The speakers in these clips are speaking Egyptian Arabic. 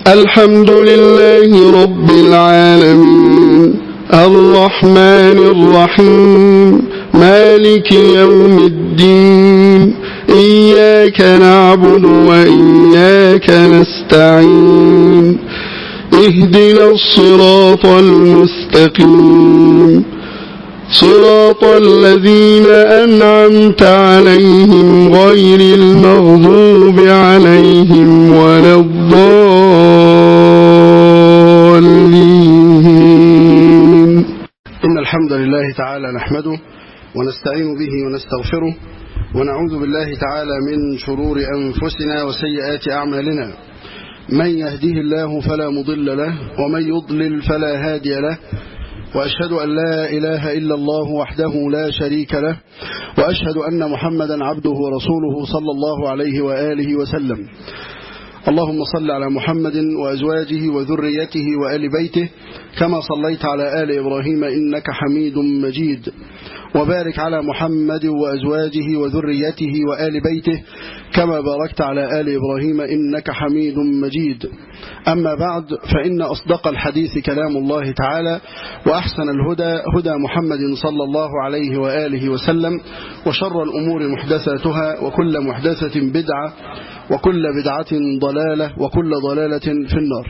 الحمد لله رب العالمين الرحمن الرحيم مالك يوم الدين إياك نعبد وإياك نستعين اهدنا الصراط المستقيم صراط الذين أنعمت عليهم غير المغضوب عليهم ولا الضالين إن الحمد لله تعالى نحمده ونستعين به ونستغفره ونعوذ بالله تعالى من شرور أنفسنا وسيئات أعمالنا من يهديه الله فلا مضل له ومن يضلل فلا هادي له وأشهد أن لا إله إلا الله وحده لا شريك له وأشهد أن محمدا عبده ورسوله صلى الله عليه وآله وسلم اللهم صل على محمد وأزواجه وذريته وآل بيته كما صليت على آل إبراهيم إنك حميد مجيد وبارك على محمد وأزواجه وذريته وآل بيته كما باركت على آل إبراهيم إنك حميد مجيد أما بعد فإن أصدق الحديث كلام الله تعالى وأحسن الهدى هدى محمد صلى الله عليه وآله وسلم وشر الأمور محدثاتها وكل محدثة بدعة وكل بدعة ضلالة وكل ضلالة في النار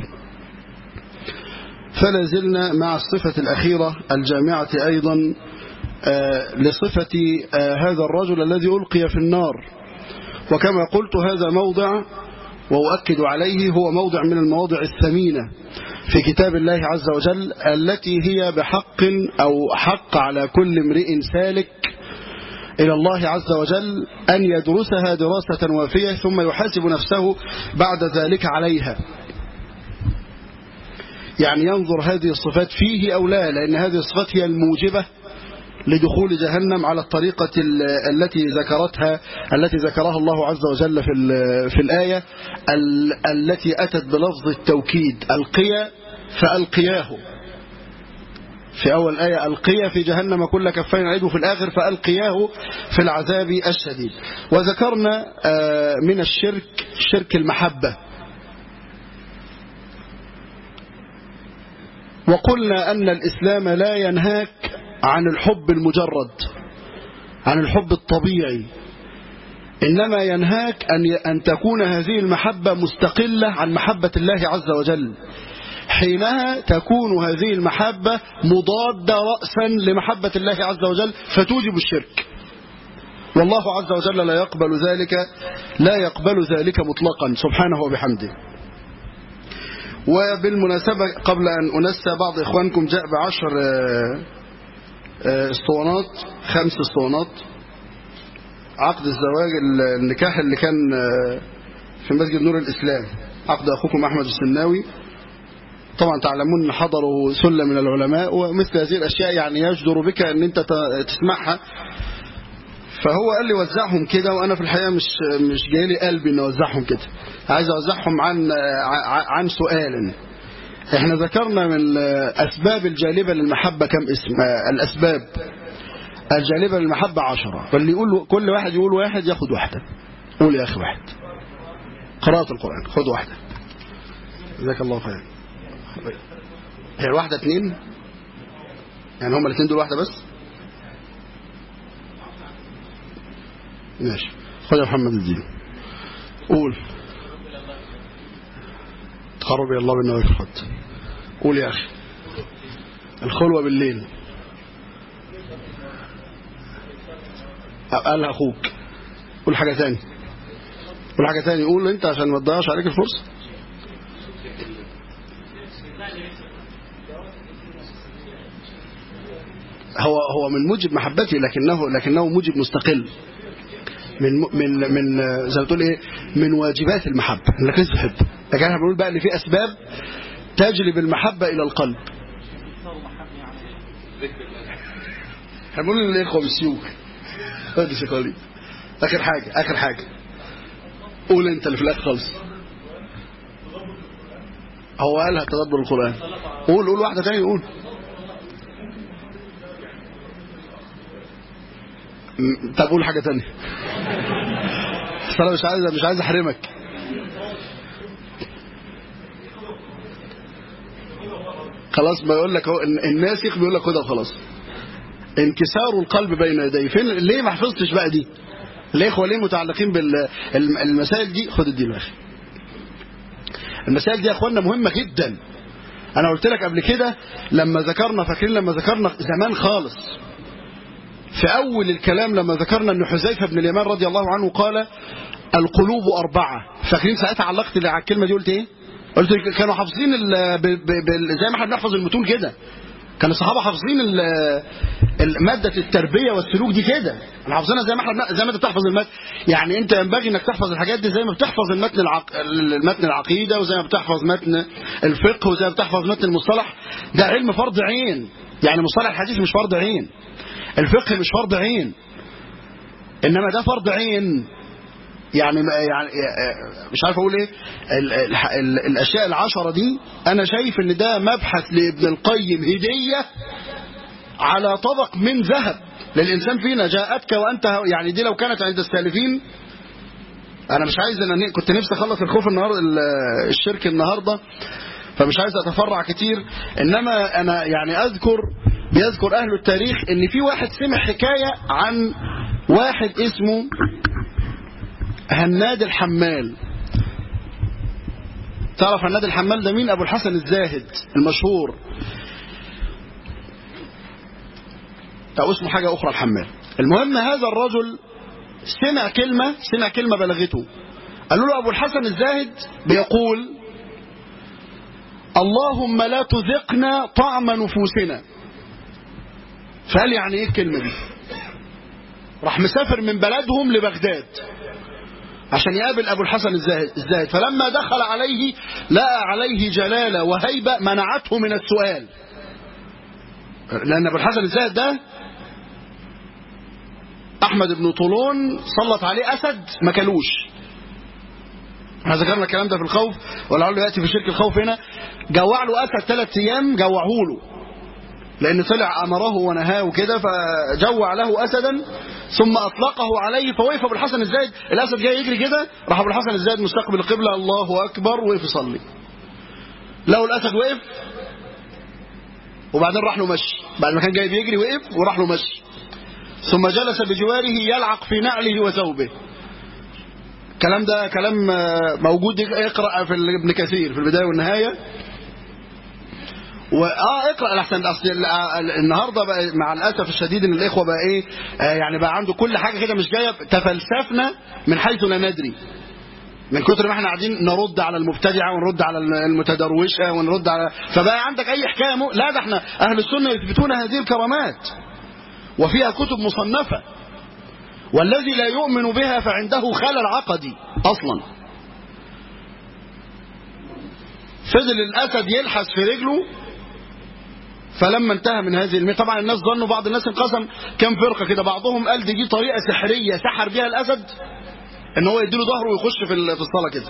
فلا زلنا مع الصفة الأخيرة الجامعة أيضا لصفة هذا الرجل الذي ألقي في النار وكما قلت هذا موضع وأؤكد عليه هو موضع من المواضع الثمينة في كتاب الله عز وجل التي هي بحق أو حق على كل امرئ سالك إلى الله عز وجل أن يدرسها دراسة وافية ثم يحاسب نفسه بعد ذلك عليها يعني ينظر هذه الصفات فيه أو لا لأن هذه الصفات هي الموجبة لدخول جهنم على الطريقة التي ذكرتها التي ذكرها الله عز وجل في في الآية التي أتت بلفظ التوكيد القيا فألقياه في أول آية ألقيا في جهنم كل كفين عيد في الآخر فألقياه في العذاب الشديد وذكرنا من الشرك شرك المحبة وقلنا أن الإسلام لا ينهاك عن الحب المجرد عن الحب الطبيعي إنما ينهاك أن أن تكون هذه المحبة مستقلة عن محبة الله عز وجل حينها تكون هذه المحبة مضادة رأسا لمحبة الله عز وجل فتوجب الشرك والله عز وجل لا يقبل ذلك لا يقبل ذلك مطلقا سبحانه وبحمده وبالمناسبة قبل أن أنسى بعض إخوانكم جاء بعشر اسطوانات خمس اسطوانات عقد الزواج النكاح اللي كان في مسجد نور الإسلام عقد أخوكم أحمد السناوي طبعا تعلمون ان حضروا سلة من العلماء ومثل هذه الأشياء يعني يجدر بك أن أنت تسمعها فهو قال لي وزعهم كده وأنا في الحقيقة مش مش جاي لي قلبي أن أوزعهم كده عايز أوزعهم عن عن سؤال احنا ذكرنا من الأسباب الجالبة للمحبة كم اسم الأسباب الجالبة للمحبة عشرة فاللي يقول كل واحد يقول واحد ياخد واحدة قول يا أخي واحد قراءة القرآن خد واحدة جزاك الله خير هي الواحدة اتنين يعني هما الاثنين دول واحدة بس ماشي خد يا محمد الدين قول تقرب الى الله بالنوافل خد قول يا اخي الخلوة بالليل قالها اخوك قول حاجة ثاني قول حاجة ثاني قول انت عشان ما تضيعش عليك الفرصة هو هو من موجب محبتي لكنه لكنه موجب مستقل من من من زي ما تقول ايه من واجبات المحبه انك لازم تحب لكن احنا بنقول بقى ان في اسباب تجلب المحبه الى القلب احنا بنقول للاخوه بالسيوك خد شوكولاتة اخر حاجه اخر حاجه قول انت اللي في الاخر خالص هو قالها تدبر القران قول قول واحده ثانيه قول طب قول حاجة تانية بس انا مش عايز مش عايز احرمك خلاص بيقول لك هو الناسخ بيقول لك خدها وخلاص انكسار القلب بين يديه فين ليه ما حفظتش بقى دي ليه اخوه ليه متعلقين بالمسائل دي خد الدين يا اخي المسائل دي يا اخوانا مهمه جدا انا قلت لك قبل كده لما ذكرنا فاكرين لما ذكرنا زمان خالص في اول الكلام لما ذكرنا ان حذيفه بن اليمان رضي الله عنه قال القلوب اربعه فاكرين ساعتها علقت على الكلمه دي قلت ايه قلت كانوا حافظين ال- ب- ب- ب- زي ما احنا بنحفظ المتون كده كان الصحابه حافظين ال- ال- ماده التربيه والسلوك دي كده احنا حافظينها زي ما احنا بن- زي ما انت بتحفظ المتن يعني انت ينبغي انك تحفظ الحاجات دي زي ما بتحفظ المتن العق... المتن العقيده وزي ما بتحفظ متن الفقه وزي ما بتحفظ متن المصطلح ده علم فرض عين يعني مصطلح الحديث مش فرض عين الفقه مش فرض عين انما ده فرض عين يعني ما- يعني مش عارف اقول ايه ال ال ال الاشياء العشره دي انا شايف ان ده مبحث لابن القيم هديه على طبق من ذهب للانسان فينا جاءتك وانت يعني دي لو كانت عند السالفين انا مش عايز انا كنت نفسي اخلص الخوف النهارده ال- الشرك النهارده فمش عايز اتفرع كتير انما انا يعني اذكر بيذكر اهل التاريخ ان في واحد سمع حكايه عن واحد اسمه هناد الحمال تعرف هناد الحمال ده مين ابو الحسن الزاهد المشهور او اسمه حاجه اخرى الحمال المهم هذا الرجل سمع كلمه سمع كلمه بلغته قالوا له ابو الحسن الزاهد بيقول اللهم لا تذقنا طعم نفوسنا فقال يعني ايه الكلمه دي راح مسافر من بلدهم لبغداد عشان يقابل ابو الحسن الزاهد الزاهد فلما دخل عليه لقى عليه جلاله وهيبه منعته من السؤال لان ابو الحسن الزاهد ده احمد بن طولون سلط عليه اسد ما كلوش احنا ذكرنا الكلام ده في الخوف ولعله ياتي في شرك الخوف هنا جوع له اسد ثلاث ايام جوعه له لان طلع امره ونهاه وكده فجوع له اسدا ثم اطلقه عليه فوقف ابو الحسن الزايد الاسد جاي يجري كده راح ابو الحسن الزايد مستقبل القبله الله اكبر وقف يصلي لو الاسد وقف وبعدين راح له مشي بعد ما كان جاي بيجري وقف وراح له مشي ثم جلس بجواره يلعق في نعله وثوبه الكلام ده كلام آه، موجود اقرا في ابن كثير في البدايه والنهايه واه اقرا الاحسن اصل ال- ال- النهارده بقى مع الاسف الشديد ان الاخوه بقى ايه آه يعني بقى عنده كل حاجه كده مش جايه تفلسفنا من حيث لا ندري من كتر ما احنا قاعدين نرد على المبتدعه ونرد على المتدروشه ونرد على فبقى عندك اي حكايه م... لا ده احنا اهل السنه يثبتون هذه الكرامات وفيها كتب مصنفه والذي لا يؤمن بها فعنده خلل عقدي اصلا فضل الاسد يلحس في رجله فلما انتهى من هذه المية طبعا الناس ظنوا بعض الناس انقسم كم فرقه كده بعضهم قال دي دي طريقه سحريه سحر بها الاسد ان هو يديله ظهره ويخش في ال- في الصلاه كده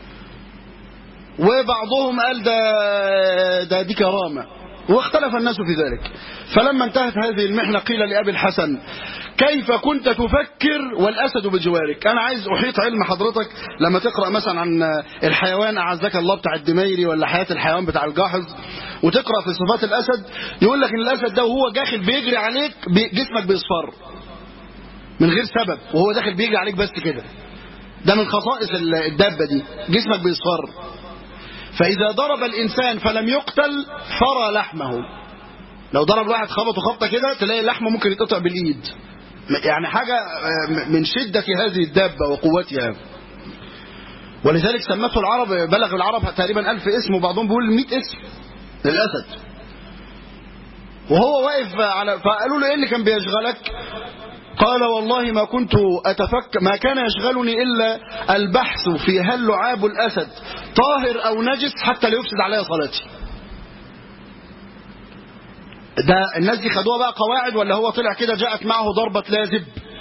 وبعضهم قال ده ده دي كرامه واختلف الناس في ذلك فلما انتهت هذه المحنه قيل لابي الحسن كيف كنت تفكر والاسد بجوارك انا عايز احيط علم حضرتك لما تقرا مثلا عن الحيوان اعزك الله بتاع الدميري ولا حياه الحيوان بتاع الجاحظ وتقرا في صفات الاسد يقول لك ان الاسد ده وهو داخل بيجري عليك بي- جسمك بيصفر من غير سبب وهو داخل بيجري عليك بس كده ده من خصائص ال- الدابه دي جسمك بيصفر فاذا ضرب الانسان فلم يقتل فرى لحمه لو ضرب واحد خبطه خبطه كده تلاقي لحمه ممكن يتقطع بالايد يعني حاجه آه، من شده هذه الدابه وقوتها ولذلك سمته العرب بلغ العرب تقريبا ألف اسم وبعضهم بيقول 100 اسم للاسد وهو واقف على فقالوا له ايه اللي كان بيشغلك قال والله ما كنت أتفكر ما كان يشغلني إلا البحث في هل لعاب الأسد طاهر أو نجس حتى لا يفسد علي صلاتي ده الناس دي خدوها بقى قواعد ولا هو طلع كده جاءت معه ضربة لازب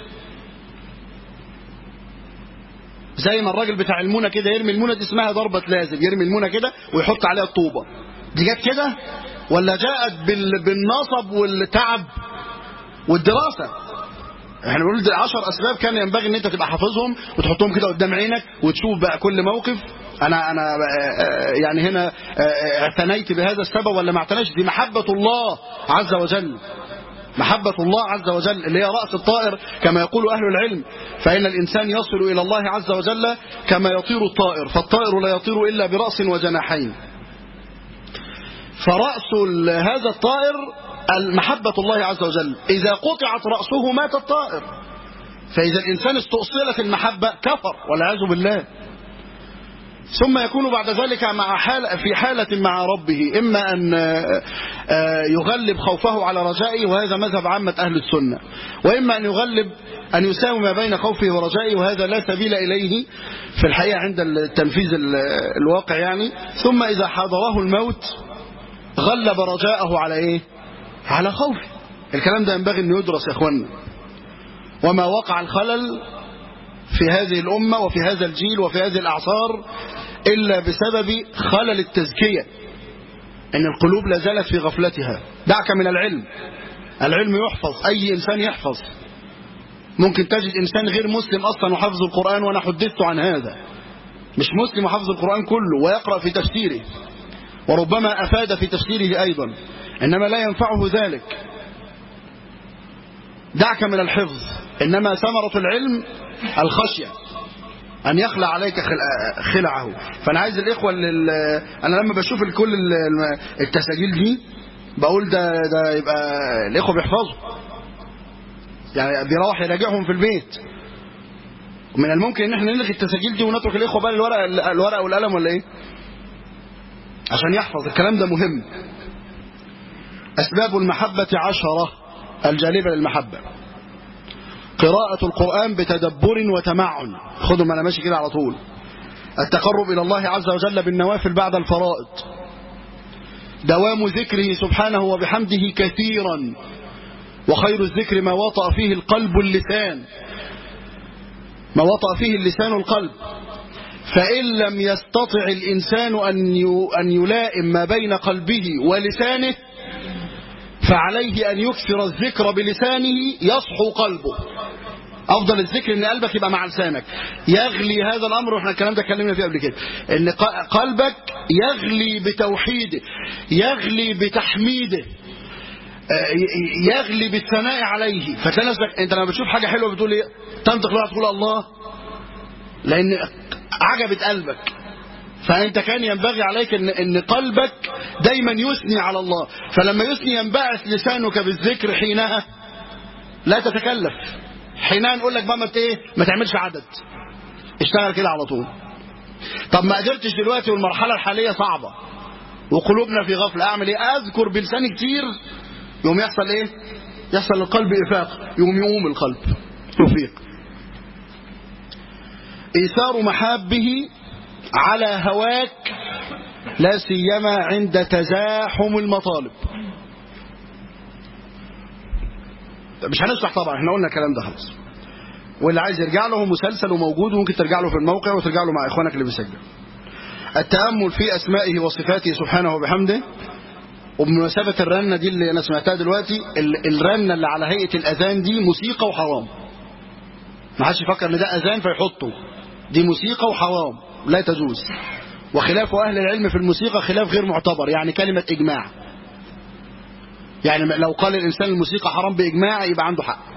زي ما الراجل بتاع المونة كده يرمي المونة دي اسمها ضربة لازب يرمي المونة كده ويحط عليها الطوبة دي جت كده ولا جاءت بال... بالنصب والتعب والدراسة احنا بنقول دي 10 اسباب كان ينبغي ان انت تبقى حافظهم وتحطهم كده قدام عينك وتشوف بقى كل موقف انا انا يعني هنا اعتنيت بهذا السبب ولا ما اعتنيتش دي محبه الله عز وجل محبة الله عز وجل اللي هي رأس الطائر كما يقول أهل العلم فإن الإنسان يصل إلى الله عز وجل كما يطير الطائر فالطائر لا يطير إلا برأس وجناحين فرأس هذا الطائر محبة الله عز وجل إذا قطعت رأسه مات الطائر فإذا الإنسان استؤصلت المحبة كفر والعياذ بالله ثم يكون بعد ذلك مع حال في حالة مع ربه إما أن يغلب خوفه على رجائه وهذا مذهب عامة أهل السنة وإما أن يغلب أن يساوي ما بين خوفه ورجائه وهذا لا سبيل إليه في الحقيقة عند التنفيذ الواقع يعني ثم إذا حضره الموت غلب رجاءه على إيه على خوفه الكلام ده ينبغي أن يدرس يا أخوانا وما وقع الخلل في هذه الأمة وفي هذا الجيل وفي هذه الأعصار إلا بسبب خلل التزكية إن القلوب لا زالت في غفلتها دعك من العلم العلم يحفظ أي إنسان يحفظ ممكن تجد إنسان غير مسلم أصلا وحفظ القرآن وأنا حدثت عن هذا مش مسلم وحفظ القرآن كله ويقرأ في تفسيره وربما أفاد في تفسيره أيضا إنما لا ينفعه ذلك دعك من الحفظ إنما ثمرة العلم الخشية أن يخلع عليك خلعه فأنا عايز الإخوة اللي أنا لما بشوف كل التساجيل دي بقول ده, ده يبقى الإخوة بيحفظوا يعني بيروح يراجعهم في البيت من الممكن ان احنا نلغي التساجيل دي ونترك الاخوه بقى الورق الورقه والقلم ولا ايه عشان يحفظ الكلام ده مهم اسباب المحبه عشره الجالبه للمحبه قراءة القرآن بتدبر وتمعن خدوا ما أنا ماشي كده على طول التقرب إلى الله عز وجل بالنوافل بعد الفرائض دوام ذكره سبحانه وبحمده كثيرا وخير الذكر ما وطأ فيه القلب اللسان ما وطأ فيه اللسان القلب فإن لم يستطع الإنسان أن يلائم ما بين قلبه ولسانه فعليه أن يكثر الذكر بلسانه يصحو قلبه أفضل الذكر أن قلبك يبقى مع لسانك يغلي هذا الأمر وإحنا الكلام ده اتكلمنا فيه قبل كده أن قلبك يغلي بتوحيده يغلي بتحميده يغلي بالثناء عليه فتلاقي نفسك انت لما بتشوف حاجه حلوه بتقول ايه تنطق لها تقول الله لان عجبت قلبك فانت كان ينبغي عليك ان ان قلبك دايما يثني على الله فلما يثني ينبعث لسانك بالذكر حينها لا تتكلف حينها نقول لك بقى ما ايه ما تعملش عدد اشتغل كده على طول طب ما قدرتش دلوقتي والمرحله الحاليه صعبه وقلوبنا في غفله اعمل ايه اذكر بلساني كتير يوم يحصل ايه يحصل القلب افاق يوم يقوم القلب يفيق ايثار محابه على هواك لا سيما عند تزاحم المطالب مش هنشرح طبعا احنا قلنا الكلام ده خلاص واللي عايز يرجع له مسلسل وموجود وممكن ترجع له في الموقع وترجع له مع اخوانك اللي بيسجل التأمل في أسمائه وصفاته سبحانه وبحمده وبمناسبة الرنة دي اللي أنا سمعتها دلوقتي الرنة اللي على هيئة الأذان دي موسيقى وحرام ما حدش يفكر ان ده أذان فيحطه دي موسيقى وحرام لا تجوز وخلاف أهل العلم في الموسيقى خلاف غير معتبر يعني كلمة إجماع يعني لو قال الإنسان الموسيقى حرام بإجماع يبقى عنده حق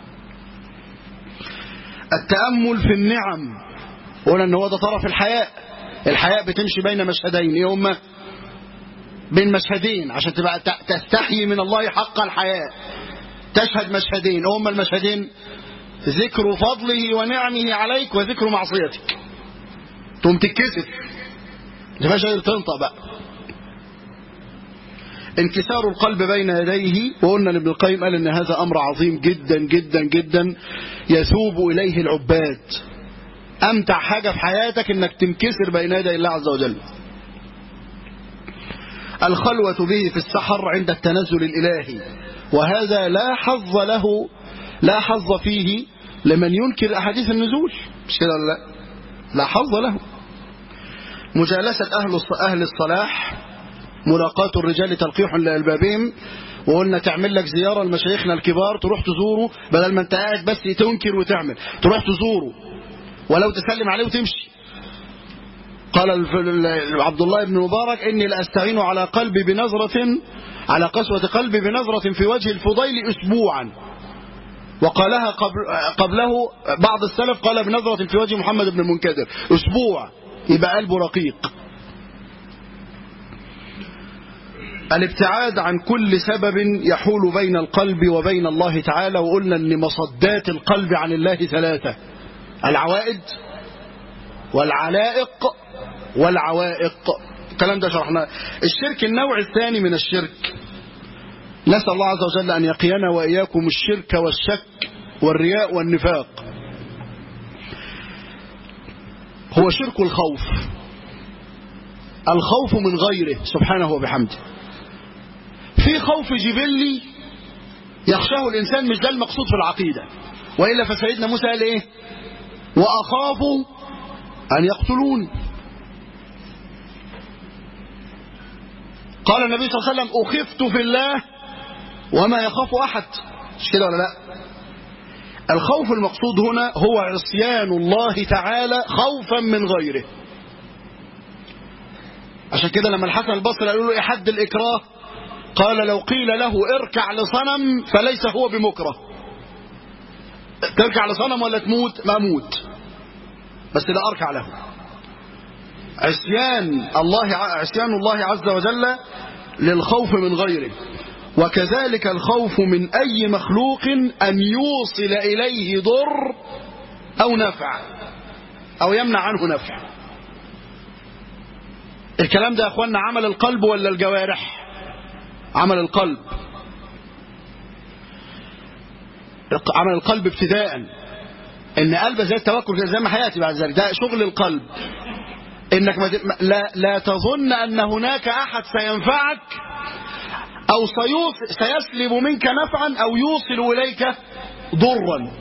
التأمل في النعم قلنا ان هو ده طرف الحياء الحياء بتمشي بين مشهدين ايه هما بين مشهدين عشان تبقى تستحيي من الله حق الحياء تشهد مشهدين هما المشهدين ذكر فضله ونعمه عليك وذكر معصيتك تقوم تتكسف مش قادر تنطق بقى انكسار القلب بين يديه وقلنا لابن القيم قال ان هذا امر عظيم جدا جدا جدا يثوب اليه العباد امتع حاجه في حياتك انك تنكسر بين يدي الله عز وجل الخلوة به في السحر عند التنزل الإلهي وهذا لا حظ له لا حظ فيه لمن ينكر أحاديث النزول مش كده لا لا حظ له مجالسة أهل أهل الصلاح ملاقاة الرجال تلقيح لألبابهم وقلنا تعمل لك زيارة لمشايخنا الكبار تروح تزوره بدل ما انت قاعد بس تنكر وتعمل تروح تزوره ولو تسلم عليه وتمشي قال عبد الله بن مبارك إني لأستعين على قلبي بنظرة على قسوة قلبي بنظرة في وجه الفضيل أسبوعا وقالها قبل قبله بعض السلف قال بنظرة في وجه محمد بن المنكدر أسبوع يبقى قلبه رقيق الابتعاد عن كل سبب يحول بين القلب وبين الله تعالى وقلنا ان مصدات القلب عن الله ثلاثة العوائد والعلائق والعوائق الكلام ده شرحناه الشرك النوع الثاني من الشرك نسأل الله عز وجل أن يقينا وإياكم الشرك والشك والرياء والنفاق هو شرك الخوف الخوف من غيره سبحانه وبحمده في خوف جبلي يخشاه الإنسان مش ده المقصود في العقيدة وإلا فسيدنا موسى قال إيه وأخاف أن يقتلوني قال النبي صلى الله عليه وسلم أخفت في الله وما يخاف أحد مش كده ولا لا الخوف المقصود هنا هو عصيان الله تعالى خوفا من غيره عشان كده لما الحسن البصري قالوا له ايه حد الإكراه قال لو قيل له اركع لصنم فليس هو بمكره تركع لصنم ولا تموت ما موت بس لا أركع له عصيان الله عصيان الله عز وجل للخوف من غيره وكذلك الخوف من أي مخلوق أن يوصل إليه ضر أو نفع أو يمنع عنه نفع الكلام ده يا أخوانا عمل القلب ولا الجوارح عمل القلب عمل القلب ابتداء ان قلب زي التوكل زي ما هياتي بعد ذلك ده شغل القلب انك لا, لا تظن ان هناك احد سينفعك او سيسلب منك نفعا او يوصل اليك ضرا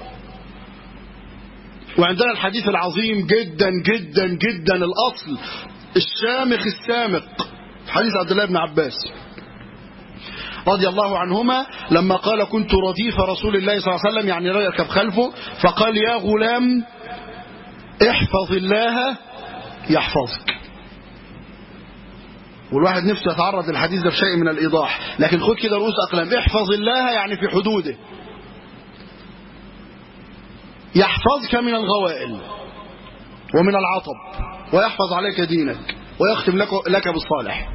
وعندنا الحديث العظيم جدا جدا جدا الاصل الشامخ السامق حديث عبد الله بن عباس رضي الله عنهما لما قال كنت رديف رسول الله صلى الله عليه وسلم يعني يركب خلفه فقال يا غلام احفظ الله يحفظك والواحد نفسه يتعرض للحديث ده بشيء من الإيضاح لكن خد كده رؤوس أقلام احفظ الله يعني في حدوده يحفظك من الغوائل ومن العطب ويحفظ عليك دينك ويختم لك, لك بالصالح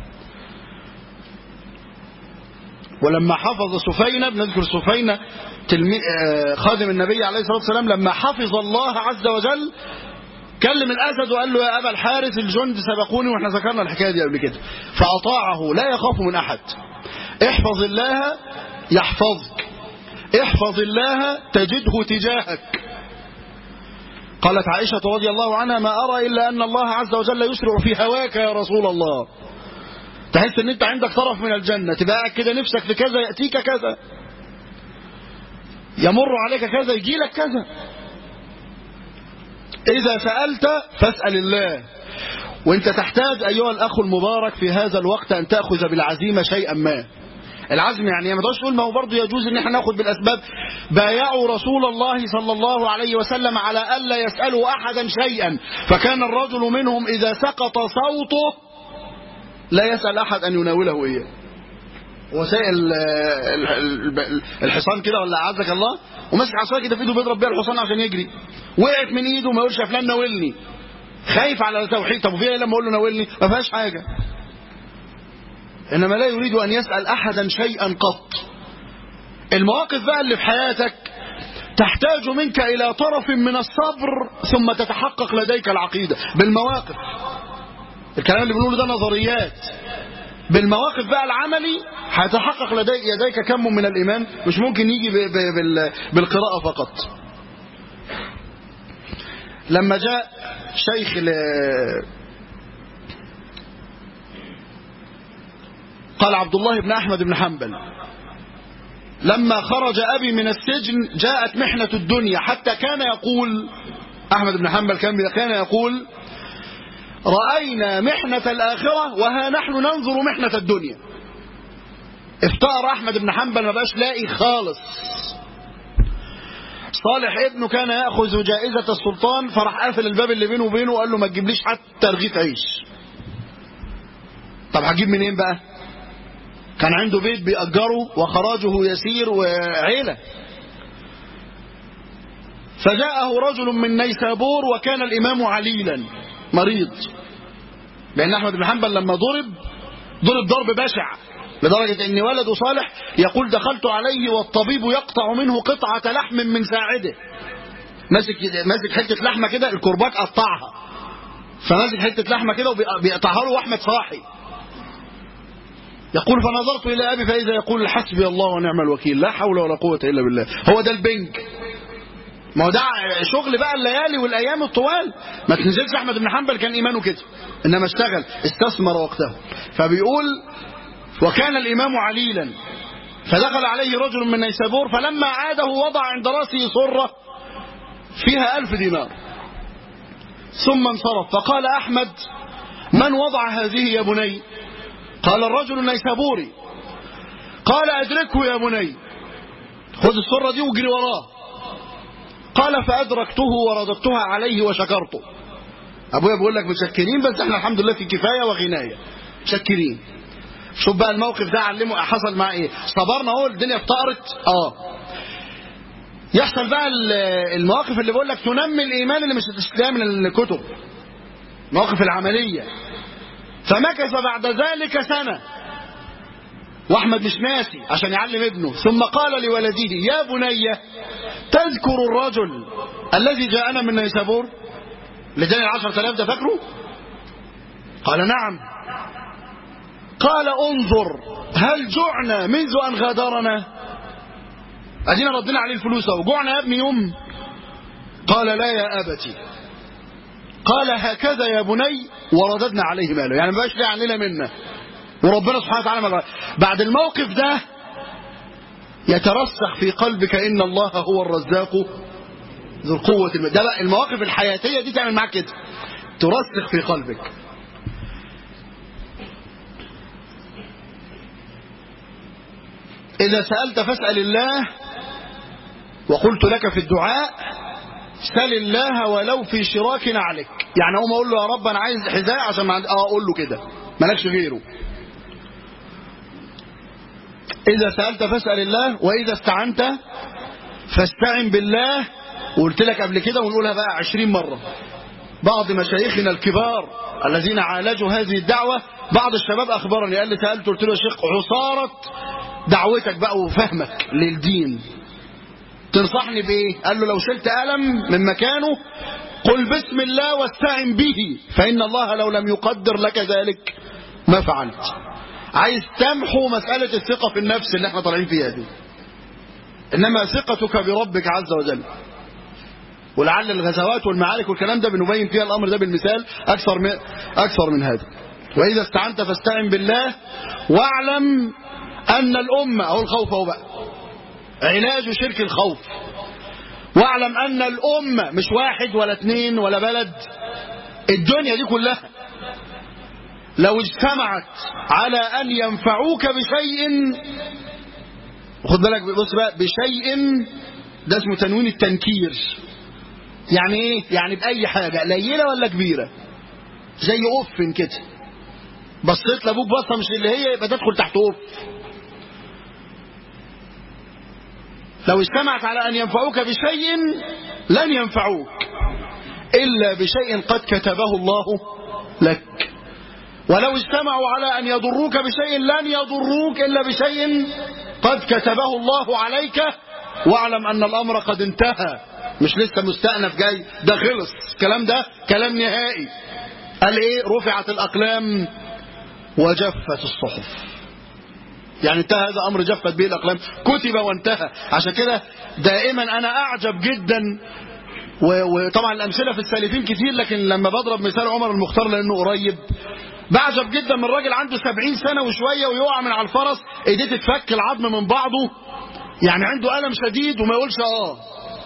ولما حفظ سفينة بنذكر سفينة خادم النبي عليه الصلاة والسلام لما حفظ الله عز وجل كلم الأسد وقال له يا أبا الحارث الجند سبقوني واحنا ذكرنا الحكاية دي قبل كده فأطاعه لا يخاف من أحد احفظ الله يحفظك احفظ الله تجده تجاهك قالت عائشة رضي الله عنها ما أرى إلا أن الله عز وجل يسرع في هواك يا رسول الله تحس ان انت عندك طرف من الجنة تبقى قاعد كده نفسك في كذا يأتيك كذا يمر عليك كذا يجي لك كذا إذا سألت فاسأل الله وانت تحتاج أيها الأخ المبارك في هذا الوقت أن تأخذ بالعزيمة شيئا ما العزم يعني ما تقولش تقول ما هو برضه يجوز ان احنا ناخد بالاسباب بايعوا رسول الله صلى الله عليه وسلم على الا يسالوا احدا شيئا فكان الرجل منهم اذا سقط صوته لا يسال احد ان يناوله اياه وسائل الحصان كده ولا عزك الله وماسك عصايه كده في ايده بيضرب بيها الحصان عشان يجري وقعت من ايده ما يقولش يا فلان ناولني خايف على التوحيد طب وفي ايه لما اقول له ناولني ما فيهاش حاجه إنما لا يريد أن يسأل أحدا شيئا قط المواقف بقى اللي في حياتك تحتاج منك إلى طرف من الصبر ثم تتحقق لديك العقيدة بالمواقف الكلام اللي بنقوله ده نظريات بالمواقف بقى العملي هيتحقق لديك يديك كم من الإيمان مش ممكن يجي ب ب بال بالقراءة فقط لما جاء شيخ قال عبد الله بن أحمد بن حنبل لما خرج أبي من السجن جاءت محنة الدنيا حتى كان يقول أحمد بن حنبل كان كان يقول رأينا محنة الآخرة وها نحن ننظر محنة الدنيا افتقر أحمد بن حنبل ما بقاش لاقي خالص صالح ابنه كان ياخذ جائزه السلطان فراح قافل الباب اللي بينه وبينه وقال له ما تجيبليش حتى رغيف عيش طب هجيب منين بقى كان عنده بيت بيأجره وخراجه يسير وعيلة فجاءه رجل من نيسابور وكان الإمام عليلا مريض لأن أحمد بن حنبل لما ضرب ضرب ضرب بشع لدرجة أن ولده صالح يقول دخلت عليه والطبيب يقطع منه قطعة لحم من ساعده ماسك ماسك حتة لحمة كده الكرباج قطعها فماسك حتة لحمة كده وبيقطعها له وأحمد صاحي يقول فنظرت إلى أبي فإذا يقول حسبي الله ونعم الوكيل لا حول ولا قوة إلا بالله هو ده البنك ما هو ده شغل بقى الليالي والأيام الطوال ما تنزلش أحمد بن حنبل كان إيمانه كده إنما اشتغل استثمر وقته فبيقول وكان الإمام عليلا فدخل عليه رجل من نيسابور فلما عاده وضع عند رأسه صرة فيها ألف دينار ثم انصرف فقال أحمد من وضع هذه يا بني قال الرجل النيسابوري قال أدركه يا بني خذ السرة دي واجري وراه قال فأدركته ورددتها عليه وشكرته أبويا بيقول لك متشكرين بس احنا الحمد لله في كفاية وغناية متشكرين شوف بقى الموقف ده علمه حصل معاه ايه صبرنا اهو الدنيا افتقرت اه يحصل بقى المواقف اللي بقول لك تنمي الايمان اللي مش هتشتريها من الكتب المواقف العمليه فمكث بعد ذلك سنة وأحمد مش ناسي عشان يعلم ابنه ثم قال لولده يا بني تذكر الرجل الذي جاءنا من نيسابور لدين العشرة آلاف ده فاكره قال نعم قال انظر هل جعنا منذ أن غادرنا أدينا ردنا عليه الفلوس وجعنا يا ابني يوم قال لا يا أبتي قال هكذا يا بني ورددنا عليه ماله يعني ما بقاش ليه عننا منا وربنا سبحانه وتعالى ما بعد الموقف ده يترسخ في قلبك ان الله هو الرزاق ذو القوة ده بقى المواقف الحياتية دي تعمل معاك كده ترسخ في قلبك إذا سألت فاسأل الله وقلت لك في الدعاء سل الله ولو في شراك نعلك يعني اقوم اقول له يا رب انا عايز حذاء عشان ما اه اقول له كده مالكش غيره اذا سالت فاسال الله واذا استعنت فاستعن بالله وقلت لك قبل كده ونقولها بقى عشرين مرة بعض مشايخنا الكبار الذين عالجوا هذه الدعوة بعض الشباب أخبرني قال لي سألت قلت له يا شيخ عصارة دعوتك بقى وفهمك للدين تنصحني بإيه قال له لو شلت ألم من مكانه قل بسم الله واستعن به فإن الله لو لم يقدر لك ذلك ما فعلت عايز تمحو مسألة الثقة في النفس اللي احنا طالعين فيها دي إنما ثقتك بربك عز وجل ولعل الغزوات والمعارك والكلام ده بنبين فيها الأمر ده بالمثال أكثر من, أكثر من هذا وإذا استعنت فاستعن بالله واعلم أن الأمة أو الخوف أهو بقى علاج شرك الخوف واعلم أن الأمة مش واحد ولا اثنين ولا بلد الدنيا دي كلها لو اجتمعت على أن ينفعوك بشيء خد بالك بص بقى بشيء ده اسمه تنوين التنكير يعني ايه يعني بأي حاجة قليلة ولا كبيرة زي أف كده بصيت لابوك بصة مش اللي هي يبقى تدخل تحت أف لو اجتمعت على أن ينفعوك بشيء لن ينفعوك إلا بشيء قد كتبه الله لك ولو اجتمعوا على أن يضروك بشيء لن يضروك إلا بشيء قد كتبه الله عليك واعلم أن الأمر قد انتهى مش لسه مستأنف جاي ده خلص الكلام ده كلام نهائي قال ايه رفعت الأقلام وجفت الصحف يعني انتهى هذا أمر جفت به الأقلام كتب وانتهى عشان كده دائما أنا أعجب جدا وطبعا الأمثلة في السالفين كتير لكن لما بضرب مثال عمر المختار لأنه قريب بعجب جدا من راجل عنده سبعين سنة وشوية ويقع من على الفرس ايديه تتفك العظم من بعضه يعني عنده ألم شديد وما يقولش اه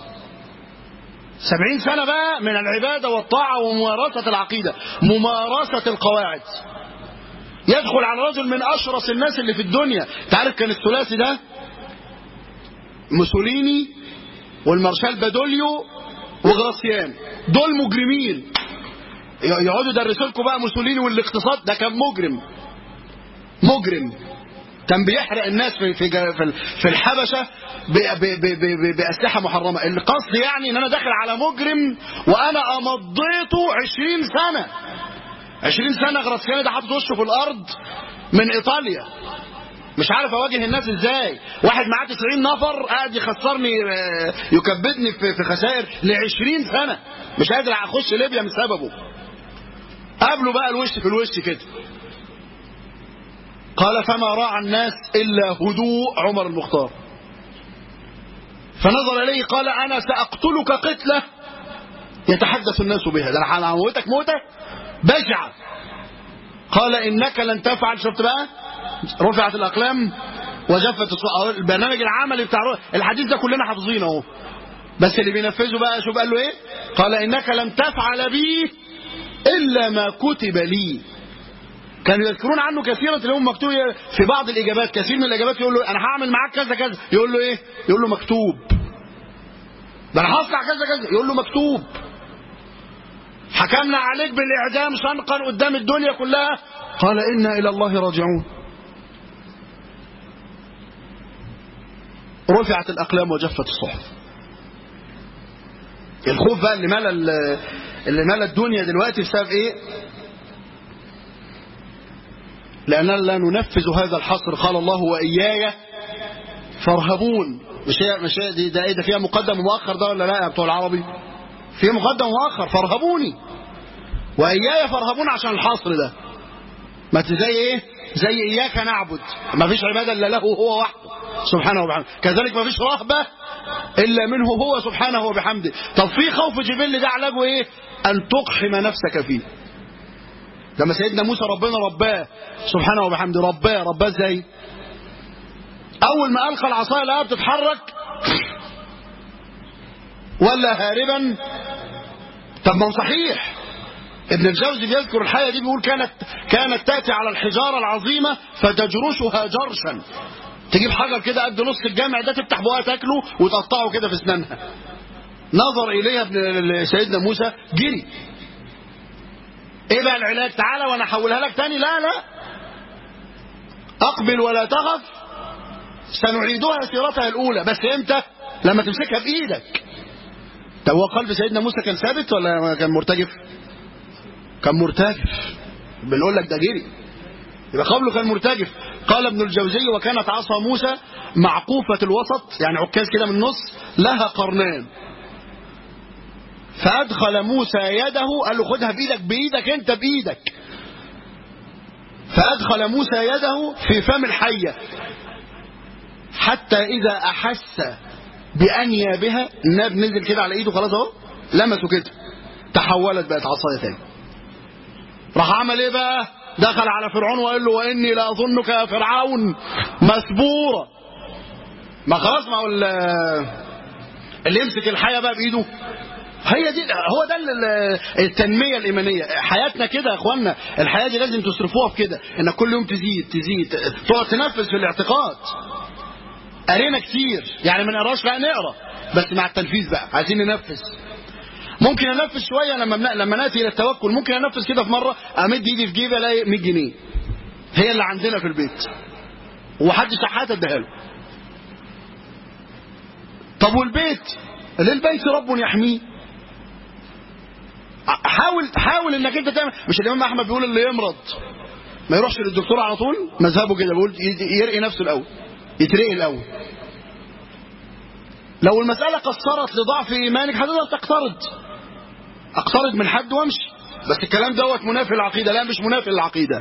سبعين سنة بقى من العبادة والطاعة وممارسة العقيدة ممارسة القواعد يدخل على رجل من أشرس الناس اللي في الدنيا تعرف كان الثلاثي ده موسوليني والمارشال بادوليو وغراسيان دول مجرمين يقعدوا يدرسوا لكم بقى موسوليني والاقتصاد ده كان مجرم مجرم كان بيحرق الناس في في في في الحبشه ب- ب- ب- ب- باسلحه محرمه القصد يعني ان انا داخل على مجرم وانا امضيته 20 سنه 20 سنه غراسياني ده حاطط وشه في الارض من ايطاليا مش عارف اواجه الناس ازاي واحد معاه 90 نفر قاعد يخسرني آه، يكبدني في في خسائر ل 20 سنه مش قادر اخش ليبيا من سببه قابله بقى الوش في الوش كده قال فما راعى الناس الا هدوء عمر المختار فنظر اليه قال انا ساقتلك قتله يتحدث الناس بها ده انا هموتك موته بشعه قال انك لن تفعل شفت بقى رفعت الاقلام وجفت الص- البرنامج العملي بتاع الحديث ده كلنا حافظينه اهو بس اللي بينفذه بقى شوف قال له ايه قال انك لن تفعل بي الا ما كتب لي كانوا يذكرون عنه كثيرا تلاقيهم مكتوب في بعض الاجابات كثير من الاجابات يقول له انا هعمل معاك كذا كذا يقول له ايه يقول له مكتوب ده انا هصنع كذا كذا يقول له مكتوب حكمنا عليك بالاعدام شنقا قدام الدنيا كلها قال انا الى الله راجعون رفعت الاقلام وجفت الصحف الخوف بقى اللي ملا ال- اللي ملا الدنيا دلوقتي بسبب ايه لأننا لا ننفذ هذا الحصر قال الله وإياي فارهبون مش هي مش هي دي ده ايه ده فيها مقدم ومؤخر ده ولا لا يا بتوع العربي فيها مقدم ومؤخر فارهبوني وإياي فارهبون عشان الحصر ده ما ت- زي ايه زي إياك نعبد ما فيش عبادة إلا له هو وحده سبحانه وبحمده كذلك ما فيش رهبة إلا منه هو سبحانه وبحمده طب في خوف جبل ده علاجه ايه أن تقحم نفسك فيه لما سيدنا موسى ربنا رباه سبحانه وبحمده رباه رباه ازاي اول ما القى العصايه لقاها بتتحرك ولا هاربا طب ما هو صحيح ابن الجوزي بيذكر الحية دي بيقول كانت كانت تأتي على الحجارة العظيمة فتجرشها جرشا تجيب حجر كده قد نص الجامع ده تفتح بقها تاكله وتقطعه كده في اسنانها نظر إليها ابن سيدنا موسى جري ايه بقى العلاج تعالى وانا احولها لك تاني لا لا اقبل ولا تخف سنعيدها سيرتها الاولى بس امتى لما تمسكها بايدك طب هو قلب سيدنا موسى كان ثابت ولا كان مرتجف كان مرتجف بنقول لك ده جري يبقى قبله كان مرتجف قال ابن الجوزي وكانت عصا موسى معقوفة الوسط يعني عكاز كده من النص لها قرنان فأدخل موسى يده قال له خدها بإيدك بإيدك أنت بإيدك فأدخل موسى يده في فم الحية حتى إذا أحس بأنيابها الناب نزل كده على إيده خلاص أهو لمسه كده تحولت بقت عصاية تاني راح عمل إيه بقى دخل على فرعون وقال له وإني لأظنك يا فرعون مسبورا ما خلاص ما هو اللي يمسك الحية بقى بإيده هي دي هو ده التنمية الإيمانية حياتنا كده يا إخوانا الحياة دي لازم تصرفوها في كده إنك كل يوم تزيد تزيد تقعد تنفذ في الاعتقاد قرينا كتير يعني ما نقراش لا نقرا بس مع التنفيذ بقى عايزين ننفذ ممكن انفذ شويه لما لما ناتي الى التوكل ممكن انفذ كده في مره امد ايدي في جيبي الاقي 100 جنيه هي اللي عندنا في البيت وحد شحات اديها له طب والبيت للبيت رب يحميه حاول حاول انك انت تعمل مش الامام احمد بيقول اللي يمرض ما يروحش للدكتور على طول مذهبه كده بيقول يرقي نفسه الاول يترقي الاول لو المسألة قصرت لضعف إيمانك هتقدر تقترض أقترض من حد وامشي بس الكلام دوت منافي العقيدة لا مش منافي العقيدة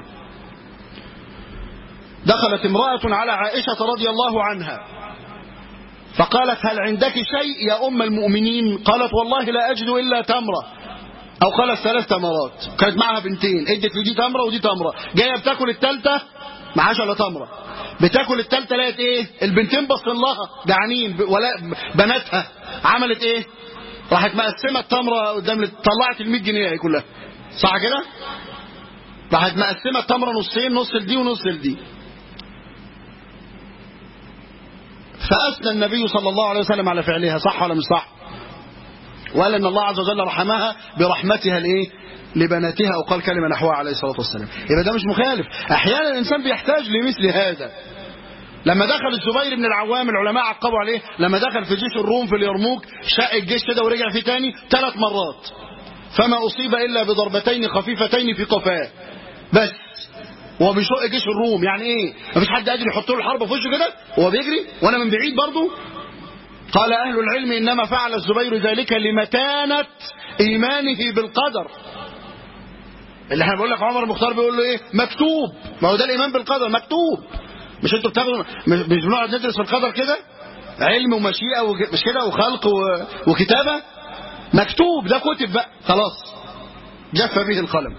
دخلت امرأة على عائشة رضي الله عنها فقالت هل عندك شيء يا أم المؤمنين قالت والله لا أجد إلا تمرة أو قالت ثلاث تمرات كانت معها بنتين ادت لدي تمرة ودي تمرة جاية بتاكل التالتة معهاش ولا تمرة بتاكل التالتة لقيت ايه البنتين بصن لها جعانين ولا بناتها عملت ايه راحت مقسمة التمرة قدام طلعت ال 100 جنيه هي كلها صح كده راحت مقسمة التمرة نصين نص لدي ونص لدي فأثنى النبي صلى الله عليه وسلم على فعلها صح ولا مش صح وقال ان الله عز وجل رحمها برحمتها لايه لبناتها او قال كلمه نحوها عليه الصلاه والسلام يبقى ده مش مخالف احيانا الانسان بيحتاج لمثل هذا لما دخل الزبير بن العوام العلماء عقبوا عليه لما دخل في جيش الروم في اليرموك شق الجيش كده ورجع فيه تاني ثلاث مرات فما اصيب الا بضربتين خفيفتين في قفاه بس وهو بيشق جيش الروم يعني ايه مفيش حد قادر يحط له الحرب في وشه كده وهو بيجري وانا من بعيد برضه قال أهل العلم إنما فعل الزبير ذلك لمتانة إيمانه بالقدر اللي احنا بقول لك عمر المختار بيقول له ايه مكتوب ما هو ده الايمان بالقدر مكتوب مش انتوا بتاخدوا مش بنقعد ندرس في القدر كده علم ومشيئه وك... مش كده وخلق و... وكتابه مكتوب ده كتب بقى خلاص جف به القلم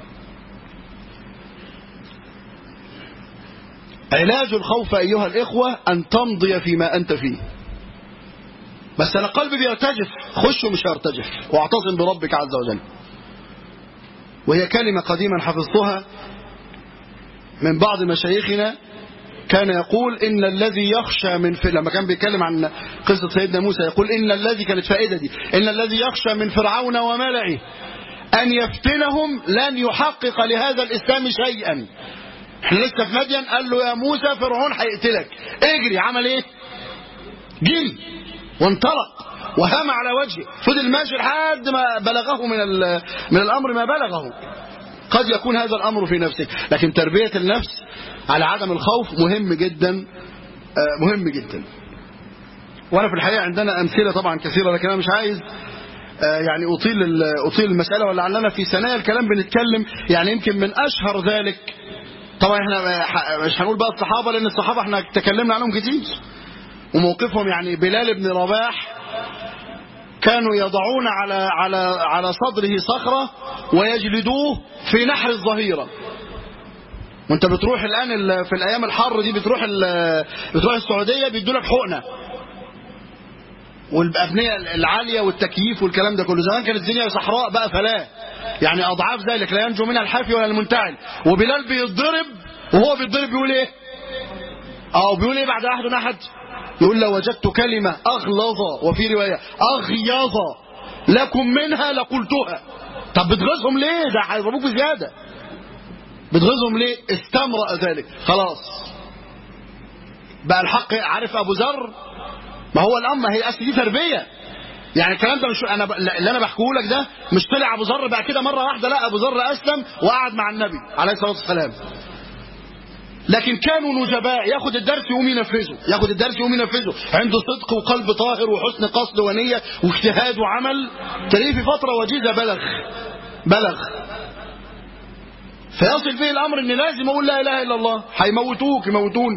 علاج الخوف ايها الاخوه ان تمضي فيما انت فيه بس انا قلبي بيرتجف خش ومش هيرتجف واعتصم بربك عز وجل وهي كلمة قديما حفظتها من بعض مشايخنا كان يقول إن الذي يخشى من ف... لما كان بيتكلم عن قصة سيدنا موسى يقول إن الذي كانت فائدة دي إن الذي يخشى من فرعون وملئه أن يفتنهم لن يحقق لهذا الإسلام شيئا احنا لسه في مدين قال له يا موسى فرعون هيقتلك اجري عمل ايه جري وانطلق وهام على وجهه فضل ماشي لحد ما بلغه من من الامر ما بلغه قد يكون هذا الامر في نفسك لكن تربيه النفس على عدم الخوف مهم جدا مهم جدا وانا في الحقيقه عندنا امثله طبعا كثيره لكن انا مش عايز يعني اطيل اطيل المساله ولعلنا في ثنايا الكلام بنتكلم يعني يمكن من اشهر ذلك طبعا احنا مش هنقول بقى الصحابه لان الصحابه احنا تكلمنا عنهم كتير وموقفهم يعني بلال بن رباح كانوا يضعون على على على صدره صخرة ويجلدوه في نحر الظهيرة وانت بتروح الآن في الأيام الحر دي بتروح بتروح السعودية بيدوا لك حقنة والأبنية العالية والتكييف والكلام ده كله زمان كانت الدنيا صحراء بقى فلا يعني أضعاف ذلك لا ينجو منها الحافي ولا المنتعل وبلال بيتضرب وهو بيتضرب بيقول ايه اه بيقول ايه بعد احد احد يقول لو وجدت كلمة أغلظ وفي رواية أغيظ لكم منها لقلتها طب بتغيظهم ليه ده هيضربوك بزيادة بتغيظهم ليه استمرأ ذلك خلاص بقى الحق عارف أبو ذر ما هو الأمة هي أصل دي تربية يعني الكلام ده مش انا ب... اللي انا بحكيه لك ده مش طلع ابو ذر بعد كده مره واحده لا ابو ذر اسلم وقعد مع النبي عليه الصلاه والسلام لكن كانوا نجباء ياخد الدرس يقوم ينفذه ياخد الدرس يقوم ينفذه عنده صدق وقلب طاهر وحسن قصد ونية واجتهاد وعمل تلاقيه في فترة وجيزة بلغ بلغ فيصل به الأمر إن لازم أقول لا إله إلا الله هيموتوك يموتون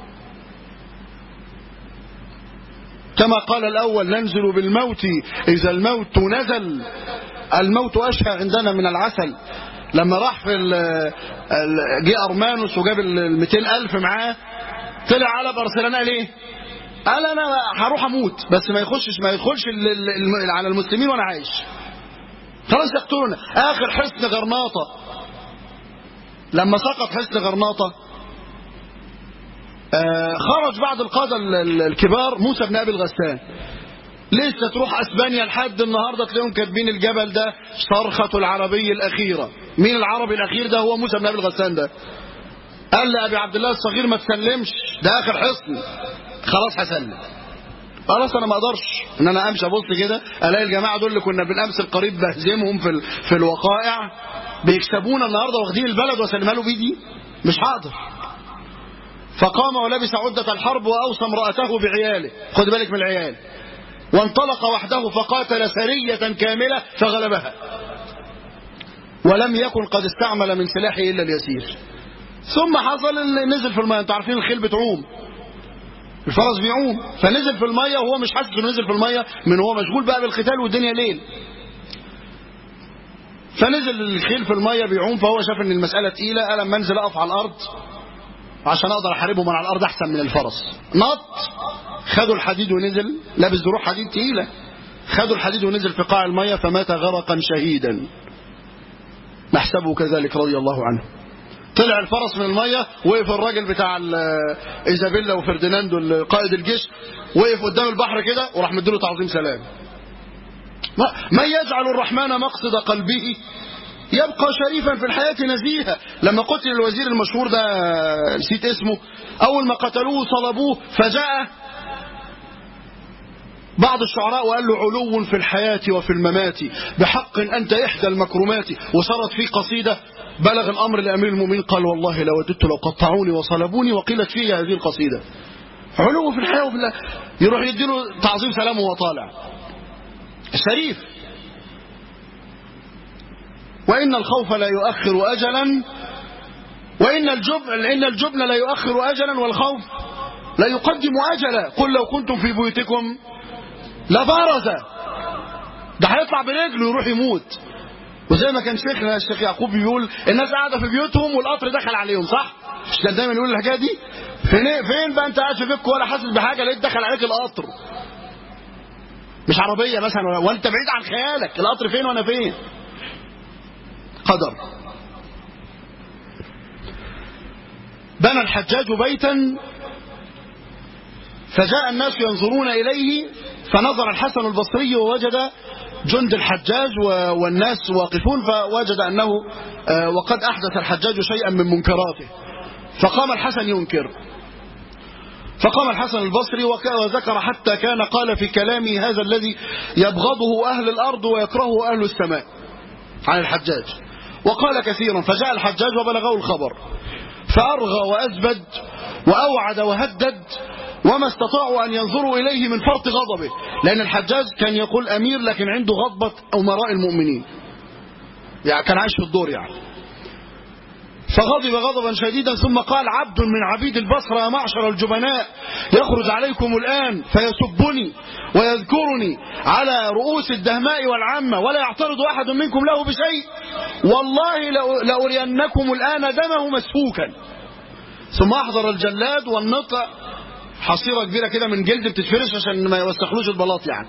كما قال الأول ننزل بالموت إذا الموت نزل الموت أشهى عندنا من العسل لما راح في جه ارمانوس وجاب ال 200000 معاه طلع على برشلونه قال ايه؟ قال انا هروح اموت بس ما يخشش ما يدخلش على المسلمين وانا عايش. خلاص يقتلونا اخر حصن غرناطه لما سقط حصن غرناطه آه خرج بعض القاده الكبار موسى بن ابي الغسان لسه تروح اسبانيا لحد النهارده تلاقيهم كاتبين الجبل ده صرخة العربي الأخيرة مين العربي الأخير ده هو موسى بن أبي الغسان ده قال لأبي عبد الله الصغير ما تسلمش ده آخر حصن خلاص هسلم خلاص انا ما اقدرش ان انا امشي ابص كده الاقي الجماعه دول اللي كنا بالامس القريب بهزمهم في ال... في الوقائع بيكسبونا النهارده واخدين البلد واسلمها له بايدي مش هقدر فقام ولبس عدة الحرب وأوصى امرأته بعياله خد بالك من العيال وانطلق وحده فقاتل سرية كاملة فغلبها ولم يكن قد استعمل من سلاحه إلا اليسير ثم حصل اللي نزل في المية انتوا عارفين الخيل بتعوم الفرس بيعوم فنزل في المية وهو مش حاسس انه نزل في المية من هو مشغول بقى بالقتال والدنيا ليل فنزل الخيل في المية بيعوم فهو شاف ان المسألة تقيلة قال اما انزل اقف على الارض عشان اقدر احاربهم على الارض احسن من الفرس نط خدوا الحديد ونزل لابس دروع حديد تقيلة خدوا الحديد ونزل في قاع المية فمات غرقا شهيدا نحسبه كذلك رضي الله عنه طلع الفرس من المية وقف الراجل بتاع ال- إيزابيلا وفرديناندو قائد الجيش وقف قدام البحر كده وراح مديله تعظيم سلام ما- من يجعل الرحمن مقصد قلبه يبقى شريفا في الحياة نزيها لما قتل الوزير المشهور ده نسيت اسمه أول ما قتلوه صلبوه فجاء بعض الشعراء وقال له علو في الحياة وفي الممات بحق أنت إحدى المكرمات وصارت في قصيدة بلغ الأمر لأمير المؤمنين قال والله لو وددت لو قطعوني وصلبوني وقيلت فيها هذه القصيدة علو في الحياة وفي الله يروح يديله تعظيم سلام وهو طالع شريف وإن الخوف لا يؤخر أجلا وإن الجبن إن الجبن لا يؤخر أجلا والخوف لا يقدم أجلا قل لو كنتم في بيوتكم لبرز ده هيطلع برجله يروح يموت وزي ما كان شيخنا الشيخ يعقوب بيقول الناس قاعده في بيوتهم والقطر دخل عليهم صح؟ مش كان دايما يقول الحكايه دي؟ فين فين بقى انت قاعد في بيتك ولا حاسس بحاجه لقيت دخل عليك القطر مش عربيه مثلا ولا- وانت بعيد عن خيالك القطر فين وانا فين؟ قدر بنى الحجاج بيتا فجاء الناس ينظرون إليه فنظر الحسن البصري ووجد جند الحجاج و- والناس واقفون فوجد أنه آه، وقد أحدث الحجاج شيئا من منكراته فقام الحسن ينكر فقام الحسن البصري وك- وذكر حتى كان قال في كلامه هذا الذي يبغضه أهل الأرض ويكرهه أهل السماء عن الحجاج وقال كثيرا فجاء الحجاج وبلغه الخبر فأرغى وأزبد وأوعد وهدد وما استطاعوا أن ينظروا إليه من فرط غضبه لأن الحجاج كان يقول أمير لكن عنده غضبة أمراء المؤمنين يعني كان عايش في الدور يعني فغضب غضبا شديدا ثم قال عبد من عبيد البصرة يا معشر الجبناء يخرج عليكم الآن فيسبني ويذكرني على رؤوس الدهماء والعامة ولا يعترض أحد منكم له بشيء والله لأ- لأرينكم الآن دمه مسفوكا ثم أحضر الجلاد والنطع حصيرة كبيرة كده من جلد بتتفرش عشان ما يوسخلوش البلاط يعني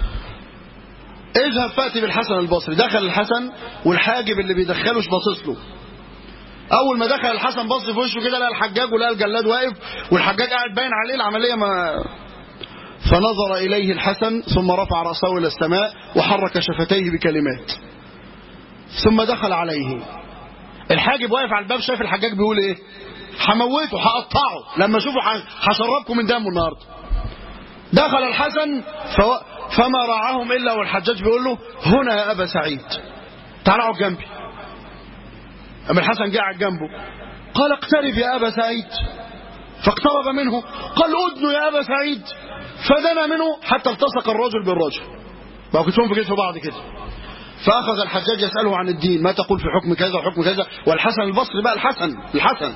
اذهب فأتي بالحسن البصري دخل الحسن والحاجب اللي بيدخلوش باصص له اول ما دخل الحسن بص في وشه كده لقى الحجاج ولقى الجلاد واقف والحجاج قاعد باين عليه العمليه ما فنظر اليه الحسن ثم رفع راسه الى السماء وحرك شفتيه بكلمات ثم دخل عليه الحاجب واقف على الباب شايف الحجاج بيقول ايه هموته هقطعه لما اشوفه ح- هشربكم من دمه النهارده دخل الحسن فو... فما راعاهم الا والحجاج بيقول له هنا يا ابا سعيد تعال اقعد جنبي أما الحسن قاعد جنبه قال اقترب يا أبا سعيد فاقترب منه قال أدنوا يا أبا سعيد فدنا منه حتى التصق الرجل بالرجل بقوا كتفهم في كتف بعض كده فأخذ الحجاج يسأله عن الدين ما تقول في حكم كذا وحكم كذا والحسن البصري بقى الحسن الحسن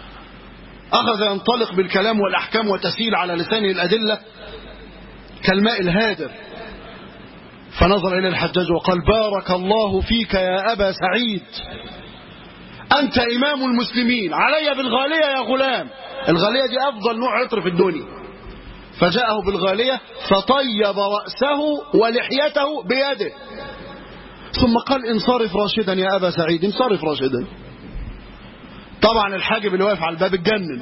أخذ ينطلق بالكلام والأحكام وتسيل على لسانه الأدلة كالماء الهادر فنظر إلى الحجاج وقال بارك الله فيك يا أبا سعيد أنت إمام المسلمين علي بالغالية يا غلام الغالية دي أفضل نوع عطر في الدنيا فجاءه بالغالية فطيب رأسه ولحيته بيده ثم قال انصرف راشدا يا أبا سعيد انصرف راشدا طبعا الحاجب اللي واقف على الباب اتجنن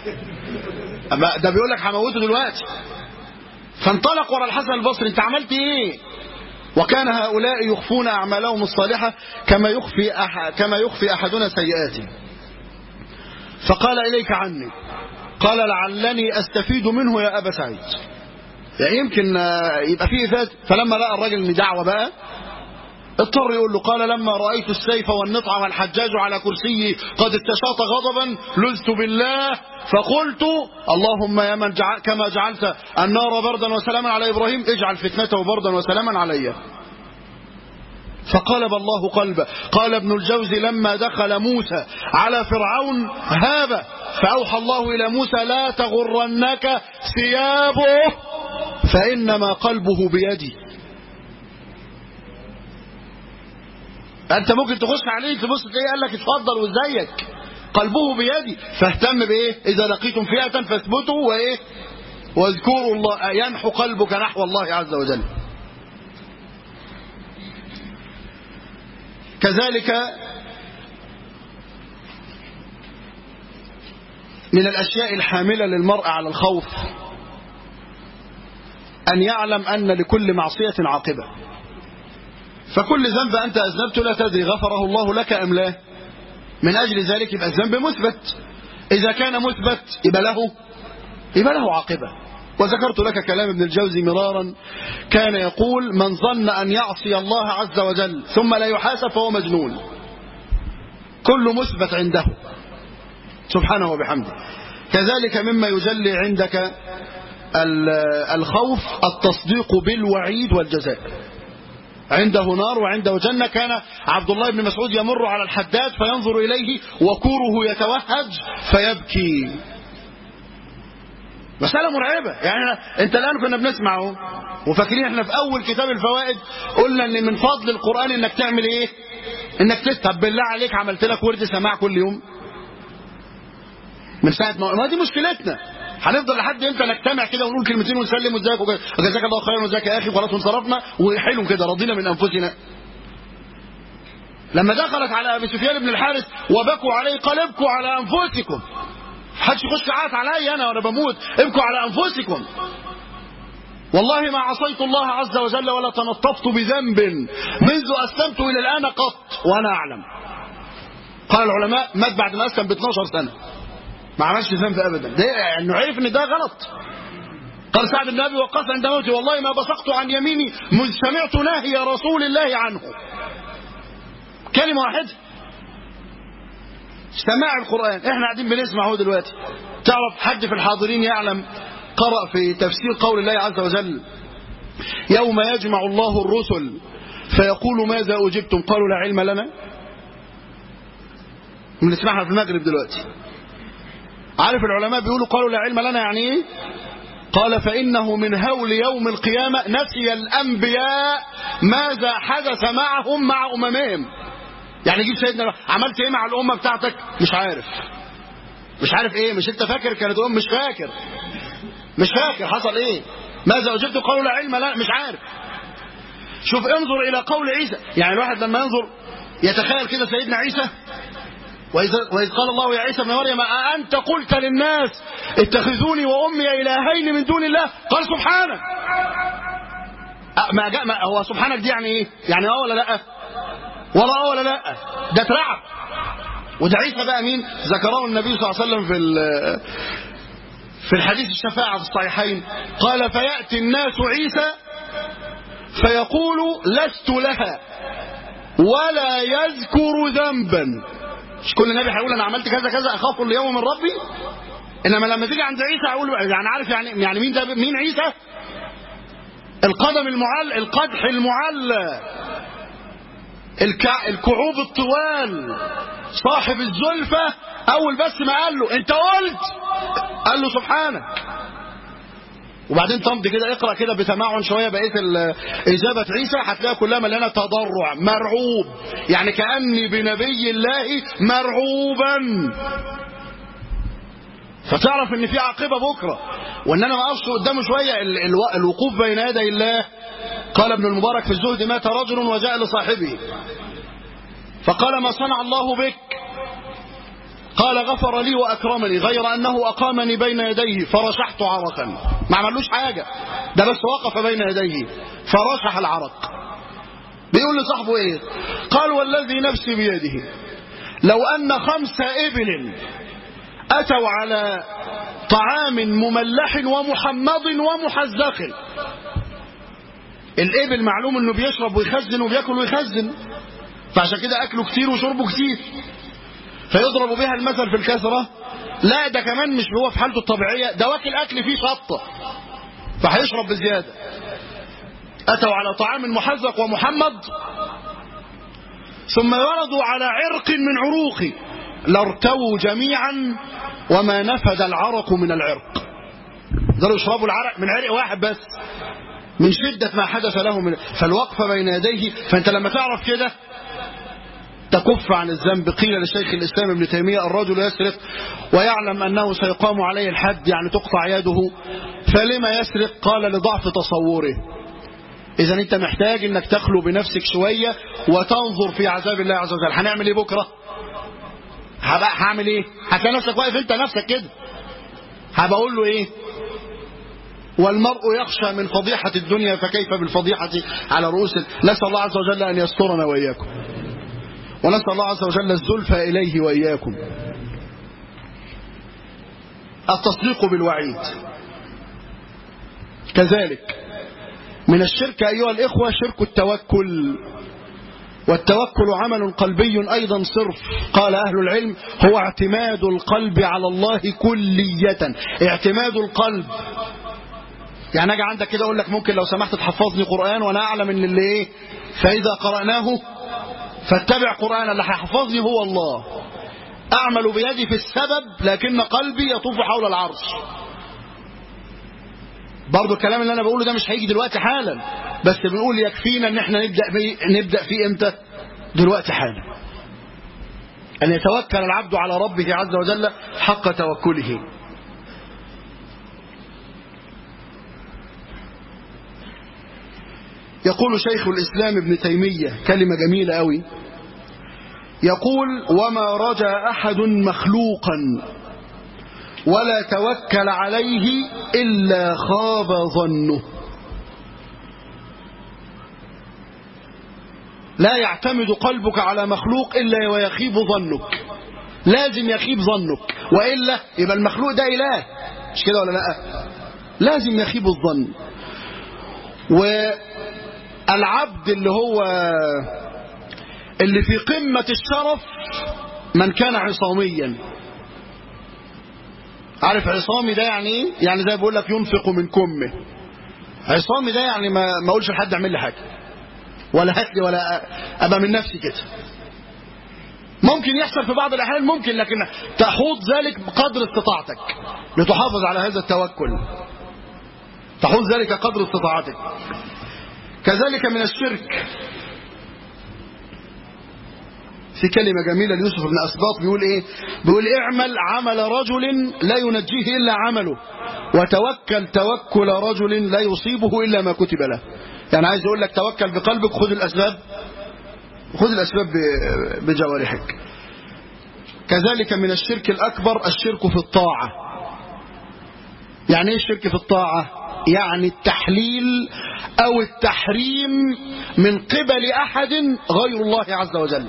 أما ده بيقول لك هموته دلوقتي فانطلق ورا الحسن البصري انت عملت ايه وكان هؤلاء يخفون أعمالهم الصالحة كما يخفي أح كما يخفي أحدنا سيئاته فقال إليك عني قال لعلني أستفيد منه يا أبا سعيد يعني يمكن آه، يبقى فيه إفادة فلما لقى الراجل إن دعوة بقى اضطر يقول له قال لما رأيت السيف والنطع والحجاج على كرسيه قد استشاط غضبا لذت بالله فقلت اللهم يا من جعل كما جعلت النار بردا وسلاما على إبراهيم اجعل فتنته بردا وسلاما علي فقلب الله قلبه قال ابن الجوزي لما دخل موسى على فرعون هاب فأوحى الله إلى موسى لا تغرنك ثيابه فإنما قلبه بيدي انت ممكن تخش عليه تبص تلاقيه قال لك اتفضل وازيك قلبه بيدي فاهتم بايه اذا لقيتم فئه فاثبتوا وايه واذكروا الله ينحو قلبك نحو الله عز وجل كذلك من الأشياء الحاملة للمرء على الخوف أن يعلم أن لكل معصية عاقبة فكل ذنب أنت أذنبت لا تدري غفره الله لك أم لا من أجل ذلك يبقى الذنب مثبت إذا كان مثبت يبقى له يبقى له عاقبة وذكرت لك كلام ابن الجوزي مرارا كان يقول من ظن أن يعصي الله عز وجل ثم لا يحاسب فهو مجنون كل مثبت عنده سبحانه وبحمده كذلك مما يجلي عندك الخوف التصديق بالوعيد والجزاء عنده نار وعنده جنة كان عبد الله بن مسعود يمر على الحداد فينظر إليه وكوره يتوهج فيبكي مسألة مرعبة يعني انت الآن كنا بنسمعه وفاكرين احنا في أول كتاب الفوائد قلنا ان من فضل القرآن انك تعمل ايه انك تستب بالله عليك عملت لك ورد سماع كل يوم من ساعة ما ما دي مشكلتنا هنفضل لحد امتى نجتمع كده ونقول كلمتين ونسلم وازيك وجزاك الله خيرا وازيك يا اخي وخلاص انصرفنا وحلو كده رضينا من انفسنا لما دخلت على ابي سفيان بن الحارث وبكوا عليه قال ابكوا على انفسكم حدش يخش عات عليا انا وانا بموت ابكوا على انفسكم والله ما عصيت الله عز وجل ولا تنطفت بذنب منذ اسلمت الى الان قط وانا اعلم قال العلماء مات بعد ما اسلم ب 12 سنه ما عملش ذنب ابدا ده انه عرف ان ده غلط قال سعد بن ابي وقاص عند موته والله ما بصقت عن يميني منذ سمعت نهي رسول الله عنه كلمه واحده سماع القران احنا قاعدين بنسمع اهو دلوقتي تعرف حد في الحاضرين يعلم قرأ في تفسير قول الله عز وجل يوم يجمع الله الرسل فيقول ماذا أجبتم قالوا لا علم لنا بنسمعها في المغرب دلوقتي عارف العلماء بيقولوا قالوا لا علم لنا يعني ايه قال فإنه من هول يوم القيامة نسي الأنبياء ماذا حدث معهم مع أممهم يعني جيب سيدنا عملت ايه مع الأمة بتاعتك مش عارف مش عارف ايه مش انت فاكر كانت أم مش فاكر مش فاكر حصل ايه ماذا أجبت قالوا لا علم لا مش عارف شوف انظر إلى قول عيسى يعني الواحد لما ينظر يتخيل كده سيدنا عيسى وإذ, وإذ قال الله يا عيسى ابن مريم أأنت قلت للناس اتخذوني وأمي إلهين من دون الله قال سبحانك ما جاء ما هو سبحانك دي يعني ايه يعني اه ولا لا ولا اه ولا لا ده اترعب وده عيسى بقى مين ذكره النبي صلى الله عليه وسلم في في الحديث الشفاعة في الصحيحين قال فيأتي الناس عيسى فيقول لست لها ولا يذكر ذنبا مش كل نبي هيقول انا عملت كذا كذا اخاف اليوم من ربي انما لما تيجي عند عيسى هقول يعني عارف يعني يعني مين ده مين عيسى القدم المعل القدح المعلى الكع... الكعوب الطوال صاحب الزلفة اول بس ما قال له انت قلت قال له سبحانك وبعدين تمضي كده اقرا كده بتمعن شويه بقيه اجابه عيسى هتلاقيها كلها مليانه تضرع مرعوب يعني كاني بنبي الله مرعوبا فتعرف ان في عاقبه بكره وان انا ما اقفش قدامه شويه الوقوف بين يدي الله قال ابن المبارك في الزهد مات رجل وجاء لصاحبه فقال ما صنع الله بك قال غفر لي وأكرمني غير أنه أقامني بين يديه فرشحت عرقا ما عملوش حاجة ده بس وقف بين يديه فرشح العرق بيقول لصاحبه ايه قال والذي نفسي بيده لو أن خمس إبل أتوا على طعام مملح ومحمض ومحزق الإبل معلوم أنه بيشرب ويخزن وبياكل ويخزن فعشان كده أكله كتير وشربه كتير فيضرب بها المثل في الكثرة لا ده كمان مش هو في حالته الطبيعية ده واكل أكل فيه شطة فهيشرب بزيادة أتوا على طعام محزق ومحمد ثم وردوا على عرق من عروقي لارتووا جميعا وما نفد العرق من العرق قالوا يشربوا العرق من عرق واحد بس من شدة ما حدث له من فالوقفة بين يديه فأنت لما تعرف كده تكف عن الذنب قيل لشيخ الإسلام ابن تيمية الرجل يسرق ويعلم أنه سيقام عليه الحد يعني تقطع يده فلما يسرق قال لضعف تصوره إذا أنت محتاج أنك تخلو بنفسك شوية وتنظر في عذاب الله عز وجل هنعمل إيه بكرة هبقى هعمل ايه هتلاقي نفسك واقف انت نفسك كده هبقى اقول له ايه والمرء يخشى من فضيحة الدنيا فكيف بالفضيحة على رؤوس ال- نسأل الله عز وجل أن يسترنا وإياكم ونسأل الله عز وجل الزلفى إليه وإياكم التصديق بالوعيد كذلك من الشرك أيها الإخوة شرك التوكل والتوكل عمل قلبي أيضا صرف قال أهل العلم هو اعتماد القلب على الله كلية اعتماد القلب يعني اجي عندك كده اقول لك ممكن لو سمحت تحفظني قرآن وانا اعلم ان اللي ايه فاذا قرأناه فاتبع قرآن اللي هيحفظني هو الله اعمل بيدي في السبب لكن قلبي يطوف حول العرش برضو الكلام اللي انا بقوله ده مش هيجي دلوقتي حالا بس بنقول يكفينا ان احنا نبدأ بي نبدأ فيه امتى دلوقتي حالا ان يتوكل العبد على ربه عز وجل حق توكله يقول شيخ الإسلام ابن تيمية كلمة جميلة أوي يقول وما رجا أحد مخلوقا ولا توكل عليه إلا خاب ظنه لا يعتمد قلبك على مخلوق إلا ويخيب ظنك لازم يخيب ظنك وإلا يبقى المخلوق ده إله مش كده ولا لا لازم يخيب الظن والعبد اللي هو اللي في قمة الشرف من كان عصاميا عارف عصامي ده يعني ايه يعني زي بقول لك ينفق من كمه عصامي ده يعني ما ما اقولش لحد اعمل لي حاجه ولا هات لي ولا ابقى من نفسي كده ممكن يحصل في بعض الاحيان ممكن لكن تحوط ذلك بقدر استطاعتك لتحافظ على هذا التوكل تحوط ذلك قدر استطاعتك كذلك من الشرك في كلمة جميلة ليوسف بن أسباط بيقول إيه بيقول اعمل عمل رجل لا ينجيه إلا عمله وتوكل توكل رجل لا يصيبه إلا ما كتب له يعني عايز يقول لك توكل بقلبك خذ الأسباب خذ الأسباب بجوارحك كذلك من الشرك الأكبر الشرك في الطاعة يعني ايه الشرك في الطاعة يعني التحليل أو التحريم من قبل أحد غير الله عز وجل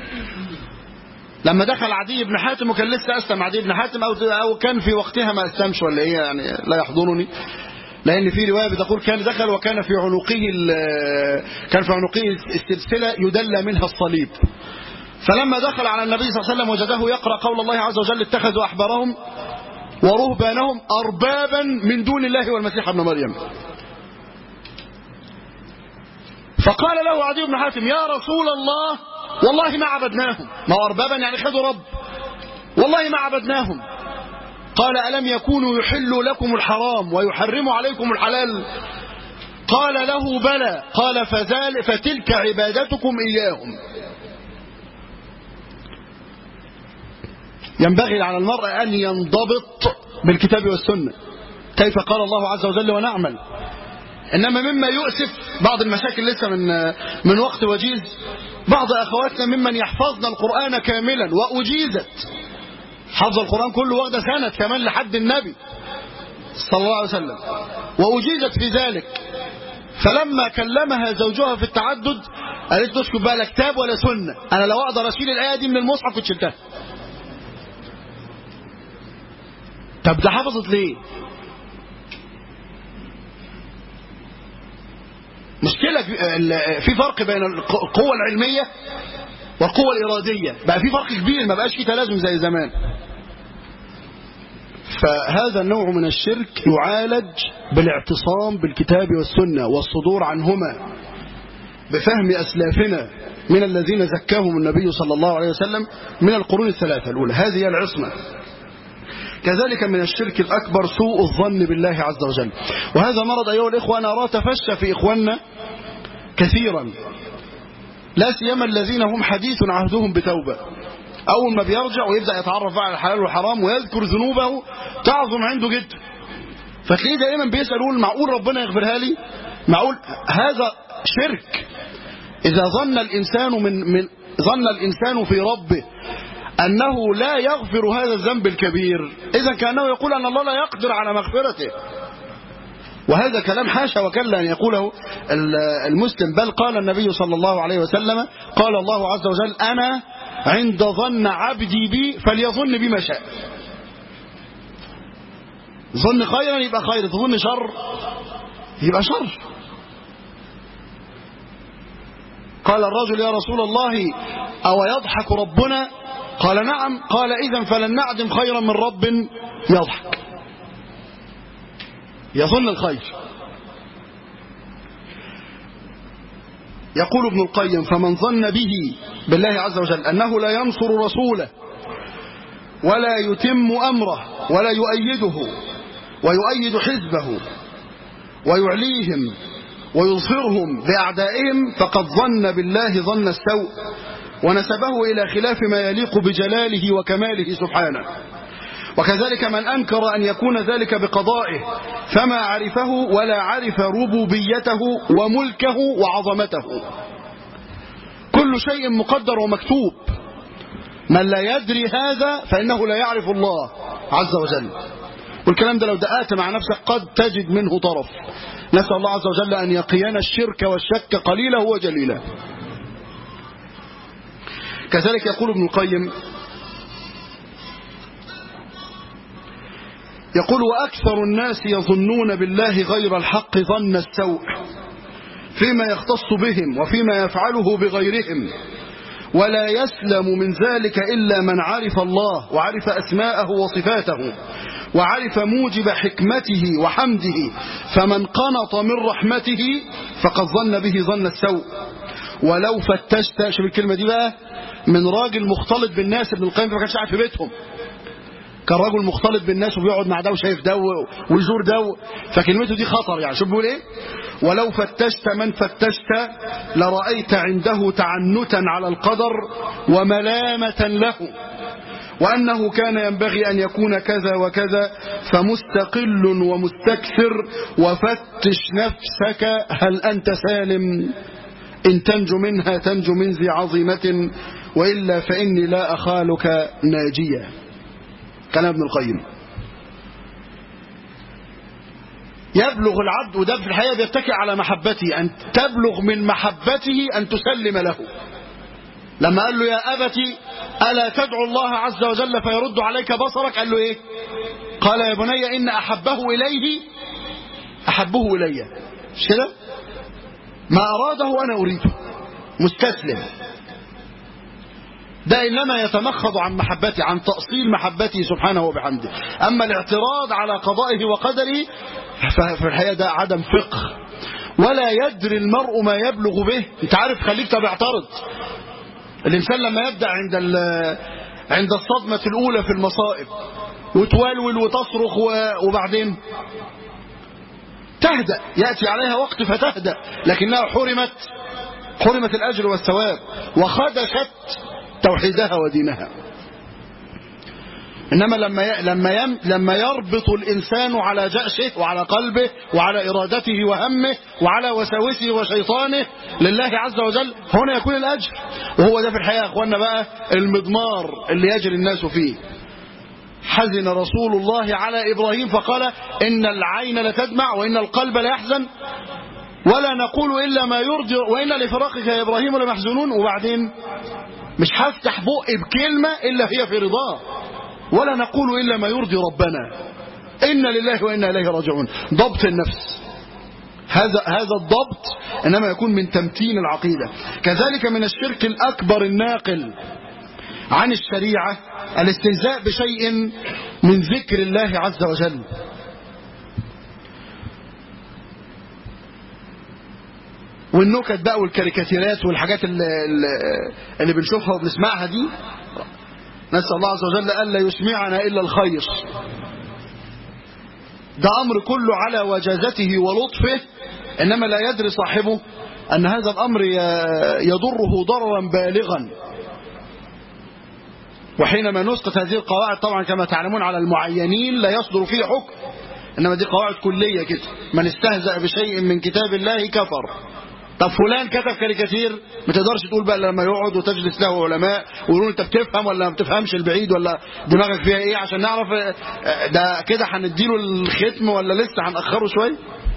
لما دخل عدي بن حاتم وكان لسه أسلم عدي بن حاتم أو, أو كان في وقتها ما أسلمش ولا إيه يعني لا يحضرني لأن في رواية بتقول كان دخل وكان في عنقه كان في عنقه السلسلة يدلى منها الصليب فلما دخل على النبي صلى الله عليه وسلم وجده يقرأ قول الله عز وجل اتخذوا أحبارهم ورهبانهم أربابا من دون الله والمسيح ابن مريم فقال له عدي بن حاتم يا رسول الله والله ما عبدناهم ما هو أربابا يعني خذوا رب والله ما عبدناهم قال ألم يكونوا يحلوا لكم الحرام ويحرموا عليكم الحلال قال له بلى قال فذل فتلك عبادتكم إياهم ينبغي على المرء أن ينضبط بالكتاب والسنة كيف قال الله عز وجل ونعمل إنما مما يؤسف بعض المشاكل لسه من من وقت وجيز بعض أخواتنا ممن يحفظن القرآن كاملا وأجيزت حفظ القرآن كله واخده سنة كمان لحد النبي صلى الله عليه وسلم وأجيزت في ذلك فلما كلمها زوجها في التعدد قالت له اسكت بقى لا كتاب ولا سنة أنا لو أقدر أشيل الآية دي من المصحف كنت شلتها طب ده حفظت ليه مشكلة في فرق بين القوة العلمية والقوة الإرادية بقى في فرق كبير ما بقاش في تلازم زي زمان فهذا النوع من الشرك يعالج بالاعتصام بالكتاب والسنة والصدور عنهما بفهم أسلافنا من الذين زكاهم النبي صلى الله عليه وسلم من القرون الثلاثة الأولى هذه هي العصمة كذلك من الشرك الأكبر سوء الظن بالله عز وجل وهذا مرض أيها الإخوة أنا أرى تفشى في إخواننا كثيرا لا سيما الذين هم حديث عهدهم بتوبة أول ما بيرجع ويبدأ يتعرف على الحلال والحرام ويذكر ذنوبه تعظم عنده جدا فتلاقيه دائما بيسأل يقول معقول ربنا يغفرها لي معقول هذا شرك إذا ظن الإنسان من, من ظن الإنسان في ربه أنه لا يغفر هذا الذنب الكبير إذا كأنه يقول أن الله لا يقدر على مغفرته وهذا كلام حاشا وكلا أن يقوله المسلم بل قال النبي صلى الله عليه وسلم قال الله عز وجل أنا عند ظن عبدي بي فليظن بما شاء ظن خيرا يبقى خير تظن شر يبقى شر قال الرجل يا رسول الله أو يضحك ربنا قال نعم قال إذا فلن نعدم خيرا من رب يضحك يظن الخير يقول ابن القيم فمن ظن به بالله عز وجل أنه لا ينصر رسوله ولا يتم أمره ولا يؤيده ويؤيد حزبه ويعليهم ويظهرهم بأعدائهم فقد ظن بالله ظن السوء ونسبه إلى خلاف ما يليق بجلاله وكماله سبحانه وكذلك من أنكر أن يكون ذلك بقضائه فما عرفه ولا عرف ربوبيته وملكه وعظمته كل شيء مقدر ومكتوب من لا يدري هذا فإنه لا يعرف الله عز وجل والكلام ده لو دققت مع نفسك قد تجد منه طرف نسأل الله عز وجل أن يقينا الشرك والشك قليلا وجليلا كذلك يقول ابن القيم يقول وأكثر الناس يظنون بالله غير الحق ظن السوء فيما يختص بهم وفيما يفعله بغيرهم ولا يسلم من ذلك إلا من عرف الله وعرف أسماءه وصفاته وعرف موجب حكمته وحمده فمن قنط من رحمته فقد ظن به ظن السوء ولو فتشت شوف الكلمة دي بقى من راجل مختلط بالناس ابن القيم ما كانش قاعد في بيتهم كان راجل مختلط بالناس وبيقعد مع ده وشايف ده ويزور ده فكلمته دي خطر يعني شوف بيقول ايه ولو فتشت من فتشت لرأيت عنده تعنتا على القدر وملامة له وأنه كان ينبغي أن يكون كذا وكذا فمستقل ومستكثر وفتش نفسك هل أنت سالم إن تنجو منها تنجو من ذي عظيمة وإلا فإني لا أخالك ناجيا كلام ابن القيم يبلغ العبد وده في الحقيقة بيتكئ على محبته أن تبلغ من محبته أن تسلم له لما قال له يا أبتي ألا تدعو الله عز وجل فيرد عليك بصرك قال له إيه قال يا بني إن أحبه إليه أحبه إلي مش كده ما أراده أنا أريده مستسلم ده إنما يتمخض عن محبته عن تأصيل محبته سبحانه وبحمده أما الاعتراض على قضائه وقدره ففي الحقيقة ده عدم فقه ولا يدري المرء ما يبلغ به انت عارف خليك طب اعترض الإنسان لما يبدأ عند عند الصدمة الأولى في المصائب وتولول وتصرخ وبعدين تهدأ يأتي عليها وقت فتهدأ لكنها حرمت حرمت الأجر والثواب وخدشت توحيدها ودينها إنما لما ي... لما يم... لما يربط الإنسان على جأشه وعلى قلبه وعلى إرادته وهمه وعلى وساوسه وشيطانه لله عز وجل هنا يكون الأجر وهو ده في الحقيقة يا أخوانا بقى المضمار اللي يجري الناس فيه حزن رسول الله على إبراهيم فقال إن العين لتدمع وإن القلب ليحزن ولا نقول إلا ما يرضي وإن لفراقك يا إبراهيم لمحزونون وبعدين مش هفتح بقي بكلمة إلا هي في رضاه ولا نقول إلا ما يرضي ربنا إن لله وإنا إليه راجعون ضبط النفس هذا هذا الضبط إنما يكون من تمتين العقيدة كذلك من الشرك الأكبر الناقل عن الشريعة الاستهزاء بشيء من ذكر الله عز وجل والنكت بقى والكاريكاتيرات والحاجات اللي, اللي بنشوفها وبنسمعها دي نسأل الله عز وجل ألا يسمعنا إلا الخير ده أمر كله على وجازته ولطفه إنما لا يدري صاحبه أن هذا الأمر يضره ضررا بالغا وحينما نسقط هذه القواعد طبعا كما تعلمون على المعينين لا يصدر فيه حكم إنما دي قواعد كلية كده من استهزأ بشيء من كتاب الله كفر طب فلان كتب كاريكاتير ما تقدرش تقول بقى لما يقعد وتجلس له علماء ويقولوا انت بتفهم ولا ما بتفهمش البعيد ولا دماغك فيها ايه عشان نعرف ده كده هنديله الختم ولا لسه هنأخره شويه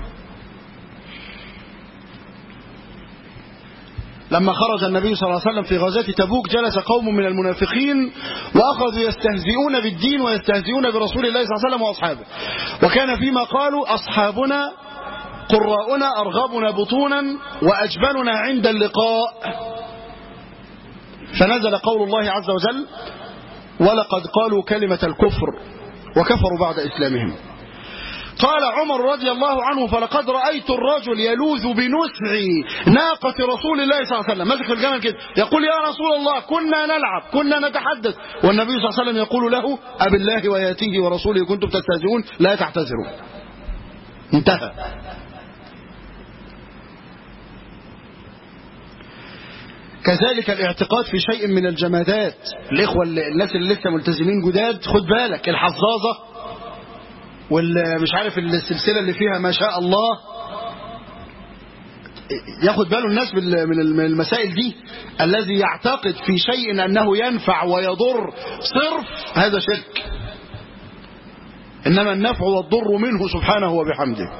لما خرج النبي صلى الله عليه وسلم في غزاة تبوك جلس قوم من المنافقين وأخذوا يستهزئون بالدين ويستهزئون برسول الله صلى الله عليه وسلم وأصحابه وكان فيما قالوا أصحابنا قراؤنا أرغبنا بطونا وأجبننا عند اللقاء فنزل قول الله عز وجل ولقد قالوا كلمة الكفر وكفروا بعد إسلامهم قال عمر رضي الله عنه فلقد رأيت الرجل يلوذ بنسع ناقة رسول الله صلى الله عليه وسلم مسك الجمل كده يقول يا رسول الله كنا نلعب كنا نتحدث والنبي صلى الله عليه وسلم يقول له أب الله وياتيه ورسوله كنتم تستهزئون لا تعتذروا انتهى كذلك الاعتقاد في شيء من الجمادات الإخوة الناس اللي لسه ملتزمين جداد خد بالك الحظاظة والمش عارف السلسلة اللي فيها ما شاء الله ياخد باله الناس من المسائل دي الذي يعتقد في شيء أنه ينفع ويضر صرف هذا شرك إنما النفع والضر منه سبحانه وبحمده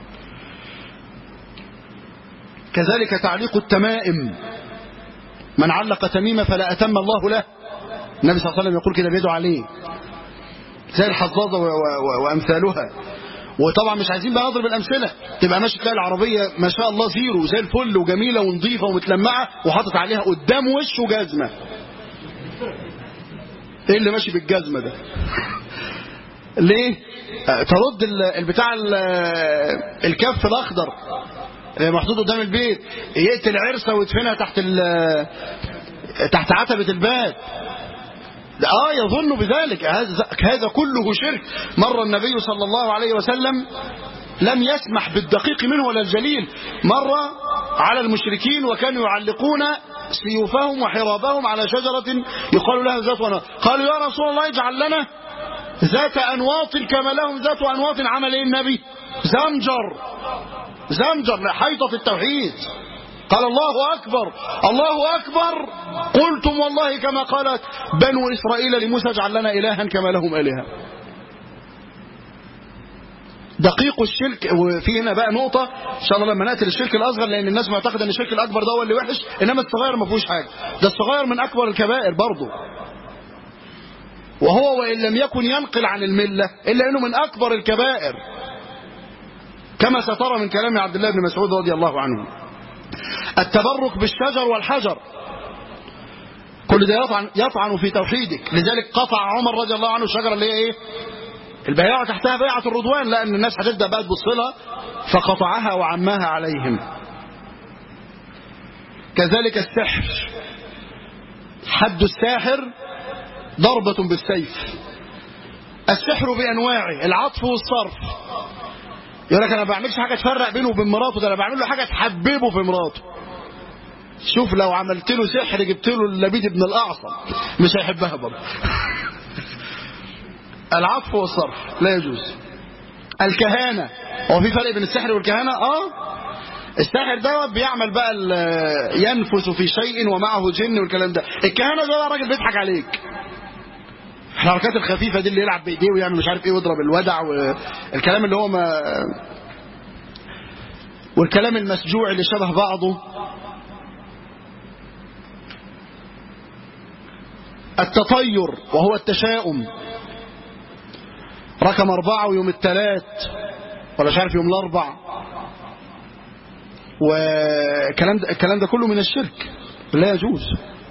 كذلك تعليق التمائم من علق تميمة فلا أتم الله له النبي صلى الله عليه وسلم يقول كده بيدعو عليه زي الحظاظة وأمثالها وطبعا مش عايزين بقى نضرب الأمثلة تبقى ماشي تلاقي العربية ما شاء الله زيرو زي الفل وجميلة ونظيفة ومتلمعة وحاطط عليها قدام وشه جزمة ايه اللي ماشي بالجزمة ده ليه ترد البتاع الكف الأخضر محطوط قدام البيت يقتل عرسة ويدفنها تحت تحت عتبة الباب اه يظن بذلك هذا كله شرك مر النبي صلى الله عليه وسلم لم يسمح بالدقيق منه ولا الجليل مر على المشركين وكانوا يعلقون سيوفهم وحرابهم على شجرة يقال لها ذات أنواط قالوا يا رسول الله اجعل لنا ذات أنواط كما لهم ذات أنواط عمل ايه النبي زمجر زمجر حيطة التوحيد قال الله أكبر الله أكبر قلتم والله كما قالت بنو إسرائيل لموسى اجعل لنا إلها كما لهم آلهة دقيق الشرك وفي هنا بقى نقطة إن شاء الله لما نأتي للشرك الأصغر لأن الناس معتقدة أن الشرك الأكبر ده هو اللي وحش إنما الصغير ما فيهوش حاجة ده الصغير من أكبر الكبائر برضه وهو وإن لم يكن ينقل عن الملة إلا أنه من أكبر الكبائر كما سترى من كلام عبد الله بن مسعود رضي الله عنه التبرك بالشجر والحجر كل ده يطعن, يطعن في توحيدك لذلك قطع عمر رضي الله عنه الشجرة اللي هي ايه البياعة تحتها بيعة الرضوان لأن الناس هتبدأ بقى تبص لها فقطعها وعماها عليهم كذلك السحر حد الساحر ضربة بالسيف السحر بأنواعه العطف والصرف يقول لك انا ما بعملش حاجه تفرق بينه وبين مراته ده انا بعمل له حاجه تحببه في مراته شوف لو عملت له سحر جبت له اللبيد ابن الاعصم مش هيحبها برضه العطف والصرف لا يجوز الكهانه هو في فرق بين السحر والكهانه اه الساحر دوت بيعمل بقى ينفس في شيء ومعه جن والكلام ده الكهانه ده راجل بيضحك عليك الحركات الخفيفة دي اللي يلعب بإيديه ويعمل مش عارف إيه ويضرب الودع والكلام اللي هو ما والكلام المسجوع اللي شبه بعضه التطير وهو التشاؤم رقم أربعة ويوم الثلاث ولا مش عارف يوم الأربع والكلام ده, الكلام ده كله من الشرك لا يجوز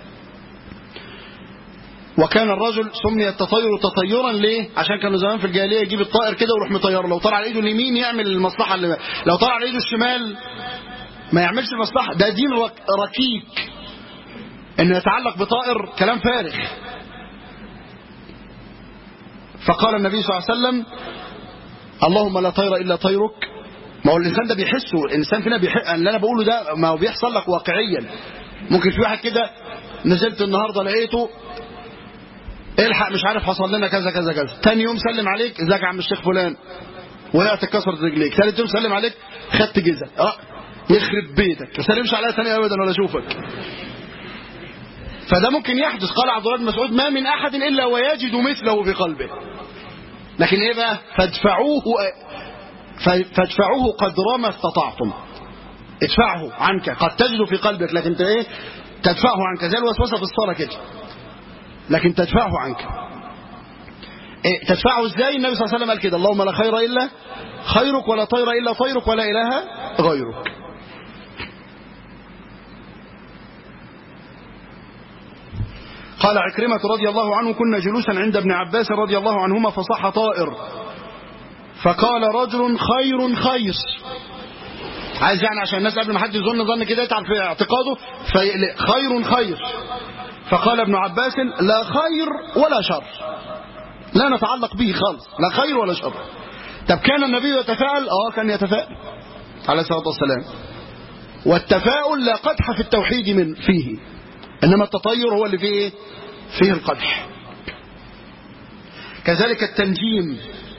وكان الرجل سمي التطير تطيرا ليه عشان كانوا زمان في الجاهليه يجيب الطائر كده ويروح مطيره لو طلع على ايده اليمين يعمل المصلحه اللي لو طلع على ايده الشمال ما يعملش المصلحه ده دين رك... ركيك انه يتعلق بطائر كلام فارغ فقال النبي صلى الله عليه وسلم اللهم لا طير الا طيرك ما هو الانسان ده بيحسه الانسان فينا بيحس اللي انا بقوله ده ما هو بيحصل لك واقعيا ممكن في واحد كده نزلت النهارده لقيته الحق مش عارف حصل لنا كذا كذا كذا تاني يوم سلم عليك ازيك يا عم الشيخ فلان وقعت اتكسرت رجليك ثالث يوم سلم عليك خدت جزء اه يخرب بيتك ما تسلمش عليا ثاني ابدا ولا اشوفك فده ممكن يحدث قال عبد الله بن مسعود ما من احد الا ويجد مثله في قلبه لكن ايه بقى فادفعوه فادفعوه قدر ما استطعتم ادفعه عنك قد تجد في قلبك لكن انت ايه تدفعه عنك زي الوسوسه في الصلاه كده لكن تدفعه عنك إيه تدفعه ازاي النبي صلى الله عليه وسلم قال كده اللهم لا خير الا خيرك ولا طير الا طيرك ولا اله غيرك قال عكرمة رضي الله عنه كنا جلوسا عند ابن عباس رضي الله عنهما فصح طائر فقال رجل خير خير عايز يعني عشان الناس قبل ما حد يظن ظن كده يتعب في اعتقاده خير خير فقال ابن عباس لا خير ولا شر لا نتعلق به خالص لا خير ولا شر طب كان النبي يتفاءل اه كان يتفاءل عليه الصلاه والسلام والتفاؤل لا قدح في التوحيد من فيه انما التطير هو اللي فيه ايه فيه القدح كذلك التنجيم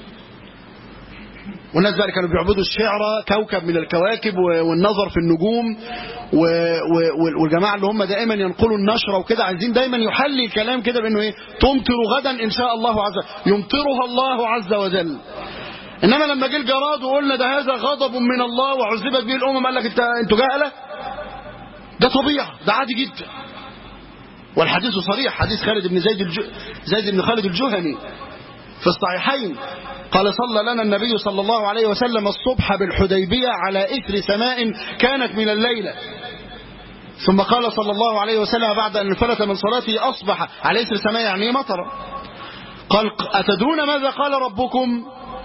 والناس بقى كانوا بيعبدوا الشعر كوكب من الكواكب والنظر في النجوم والجماعه اللي هم دائما ينقلوا النشره وكده عايزين دايما يحلي الكلام كده بانه ايه تمطر غدا ان شاء الله عز وجل يمطرها الله عز وجل انما لما جه الجراد وقلنا ده هذا غضب من الله وعذبت به الامم قال لك انت انتوا جهله ده طبيعه ده عادي جدا والحديث صريح حديث خالد بن زيد الج... زيد بن خالد الجهني في الصحيحين قال صلى لنا النبي صلى الله عليه وسلم الصبح بالحديبية على إثر سماء كانت من الليلة ثم قال صلى الله عليه وسلم بعد أن انفلت من صلاته أصبح على إثر سماء يعني مطر قال أتدرون ماذا قال ربكم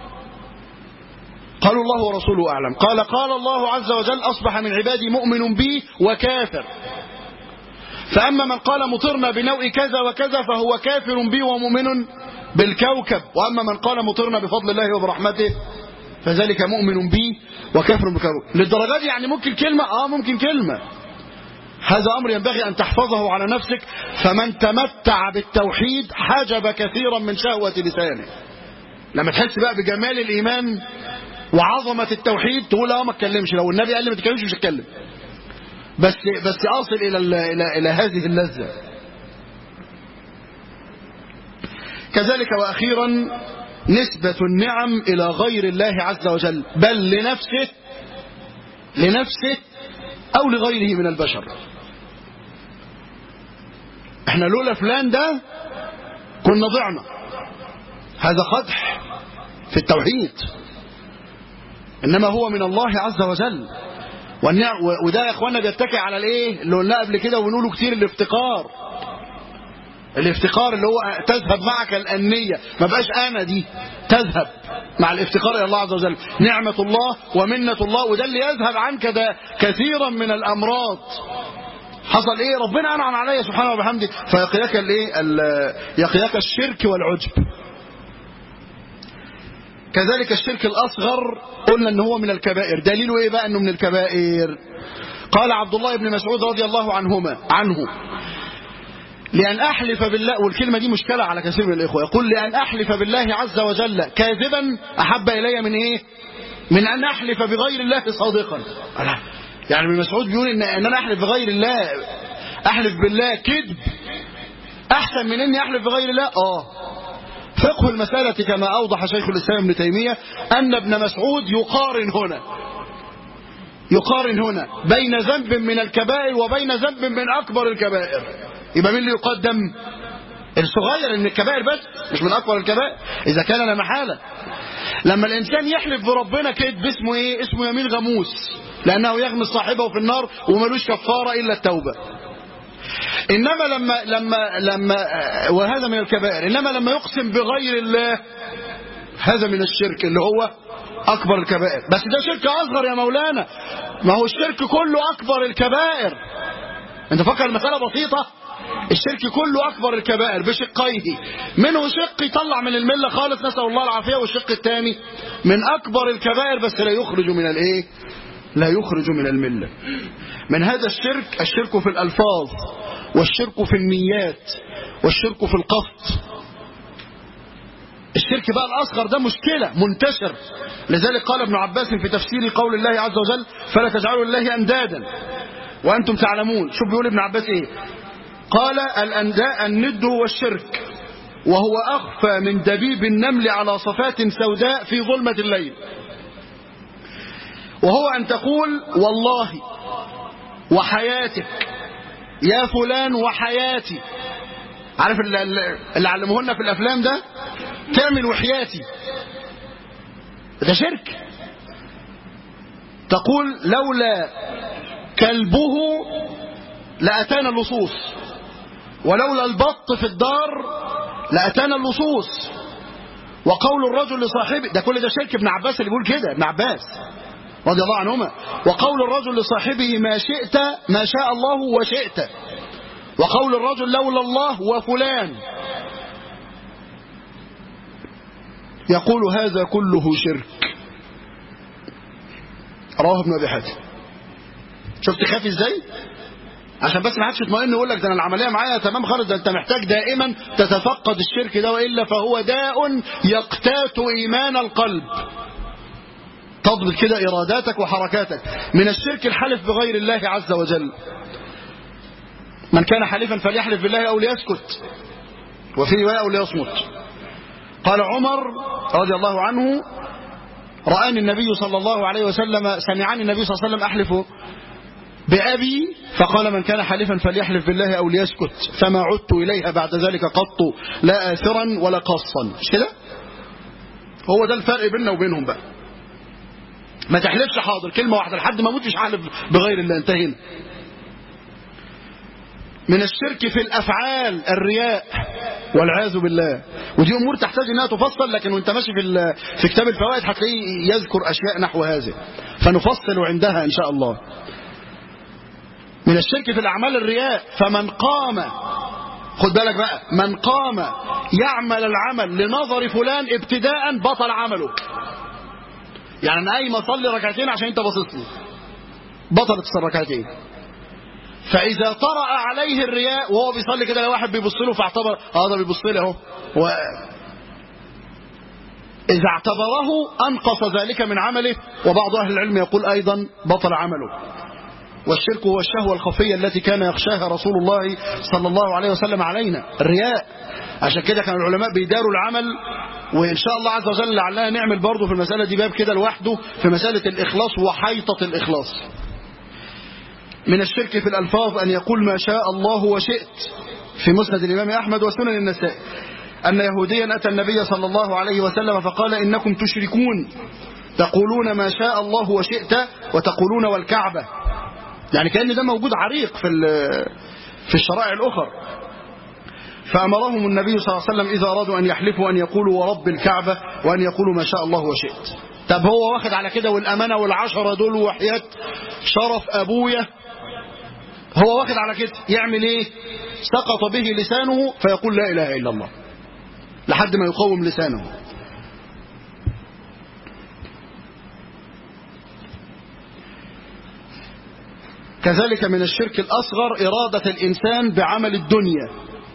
قالوا الله ورسوله أعلم قال قال الله عز وجل أصبح من عبادي مؤمن بي وكافر فأما من قال مطرنا بنوء كذا وكذا فهو كافر بي ومؤمن بالكوكب وأما من قال مطرنا بفضل الله وبرحمته فذلك مؤمن بي وكافر بالكوكب للدرجة دي يعني ممكن كلمة آه ممكن كلمة هذا أمر ينبغي أن تحفظه على نفسك فمن تمتع بالتوحيد حجب كثيرا من شهوة لسانه لما تحس بقى بجمال الإيمان وعظمة التوحيد تقول اه ما اتكلمش لو النبي قال لي ما تتكلمش مش هتكلم بس بس اصل الى الى الى هذه اللذه كذلك واخيرا نسبة النعم الى غير الله عز وجل بل لنفسه لنفسه او لغيره من البشر احنا لولا فلان ده كنا ضعنا هذا قدح في التوحيد انما هو من الله عز وجل وده يا اخوانا بيتكئ على الايه اللي قلناه قبل كده ونقوله كتير الافتقار الافتقار اللي هو تذهب معك الأنية ما بقاش أنا دي تذهب مع الافتقار إلى الله عز وجل نعمة الله ومنة الله وده اللي يذهب عنك ده كثيرا من الأمراض حصل ايه ربنا انعم عليا سبحانه وبحمده فيقياك الايه يقياك الشرك والعجب كذلك الشرك الأصغر قلنا ان هو من الكبائر دليله ايه بقى انه من الكبائر قال عبد الله بن مسعود رضي الله عنهما عنه لأن أحلف بالله والكلمة دي مشكلة على كثير من الإخوة يقول لأن أحلف بالله عز وجل كاذبا أحب إلي من إيه من أن أحلف بغير الله صادقا يعني ابن مسعود بيقول إن, إن أنا أحلف بغير الله أحلف بالله كذب أحسن من إني أحلف بغير الله آه فقه المسألة كما أوضح شيخ الإسلام ابن تيمية أن ابن مسعود يقارن هنا يقارن هنا بين ذنب من الكبائر وبين ذنب من أكبر الكبائر يبقى مين اللي يقدم الصغير من الكبائر بس مش من أكبر الكبائر إذا كان لا محالة لما الإنسان يحلف بربنا كذب اسمه إيه اسمه يمين غموس لأنه يغمس صاحبه في النار وملوش كفارة إلا التوبة إنما لما لما لما وهذا من الكبائر إنما لما يقسم بغير الله هذا من الشرك اللي هو أكبر الكبائر بس ده شرك أصغر يا مولانا ما هو الشرك كله أكبر الكبائر أنت فكر المسألة بسيطة الشرك كله أكبر الكبائر بشقيه منه شق يطلع من الملة خالص نسأل الله العافية والشق الثاني من أكبر الكبائر بس لا يخرج من الإيه لا يخرج من الملة من هذا الشرك الشرك في الألفاظ والشرك في النيات والشرك في القصد الشرك بقى الأصغر ده مشكلة منتشر لذلك قال ابن عباس في تفسير قول الله عز وجل فلا تجعلوا لله أندادا وأنتم تعلمون شوف بيقول ابن عباس إيه قال الأنداء الند هو الشرك وهو أخفى من دبيب النمل على صفات سوداء في ظلمة الليل وهو أن تقول والله وحياتك يا فلان وحياتي عارف اللي, اللي علموهن في الأفلام ده تعمل وحياتي ده شرك تقول لولا كلبه لأتانا اللصوص ولولا البط في الدار لأتانا اللصوص وقول الرجل لصاحبه ده كل ده شرك ابن عباس اللي بيقول كده ابن عباس رضي الله عنهما وقول الرجل لصاحبه ما شئت ما شاء الله وشئت وقول الرجل لولا الله وفلان يقول هذا كله شرك رواه ابن ابي حاتم شفت خافي ازاي عشان بس ما حدش يطمئن يقول لك ده انا العمليه معايا تمام خالص ده انت محتاج دائما تتفقد الشرك ده والا فهو داء يقتات ايمان القلب تضبط كده اراداتك وحركاتك من الشرك الحلف بغير الله عز وجل من كان حليفا فليحلف بالله او ليسكت وفي روايه او ليصمت قال عمر رضي الله عنه رآني النبي صلى الله عليه وسلم سمعني النبي صلى الله عليه وسلم أحلف بأبي فقال من كان حلفا فليحلف بالله أو ليسكت فما عدت إليها بعد ذلك قط لا آثرا ولا قاصا مش كده هو ده الفرق بيننا وبينهم بقى ما تحلفش حاضر كلمة واحدة لحد ما موتش حلف بغير الله انتهينا من الشرك في الأفعال الرياء والعياذ بالله ودي أمور تحتاج أنها تفصل لكن وانت ماشي في, في كتاب الفوائد هتلاقيه يذكر أشياء نحو هذه فنفصل عندها إن شاء الله من الشرك في الأعمال الرياء فمن قام خد بالك بقى من قام يعمل العمل لنظر فلان ابتداء بطل عمله يعني انا قايم اصلي ركعتين عشان انت باصص لي بطلت الركعتين فاذا طرأ عليه الرياء وهو بيصلي كده لو واحد بيبص له فاعتبر اه ده بيبص لي اهو و... اذا اعتبره انقص ذلك من عمله وبعض اهل العلم يقول ايضا بطل عمله والشرك هو الشهوة الخفية التي كان يخشاها رسول الله صلى الله عليه وسلم علينا الرياء عشان كده كان العلماء بيداروا العمل وإن شاء الله عز وجل لعلنا نعمل برضه في المسألة دي باب كده لوحده في مسألة الإخلاص وحيطة الإخلاص من الشرك في الألفاظ أن يقول ما شاء الله وشئت في مسند الإمام أحمد وسنن النساء أن يهوديا أتى النبي صلى الله عليه وسلم فقال إنكم تشركون تقولون ما شاء الله وشئت وتقولون والكعبة يعني كأن ده موجود عريق في في الشرائع الأخر فأمرهم النبي صلى الله عليه وسلم إذا أرادوا أن يحلفوا أن يقولوا ورب الكعبة وأن يقولوا ما شاء الله وشئت طب هو واخد على كده والأمانة والعشرة دول وحياة شرف أبويا هو واخد على كده يعمل إيه سقط به لسانه فيقول لا إله إلا الله لحد ما يقوم لسانه كذلك من الشرك الأصغر إرادة الإنسان بعمل الدنيا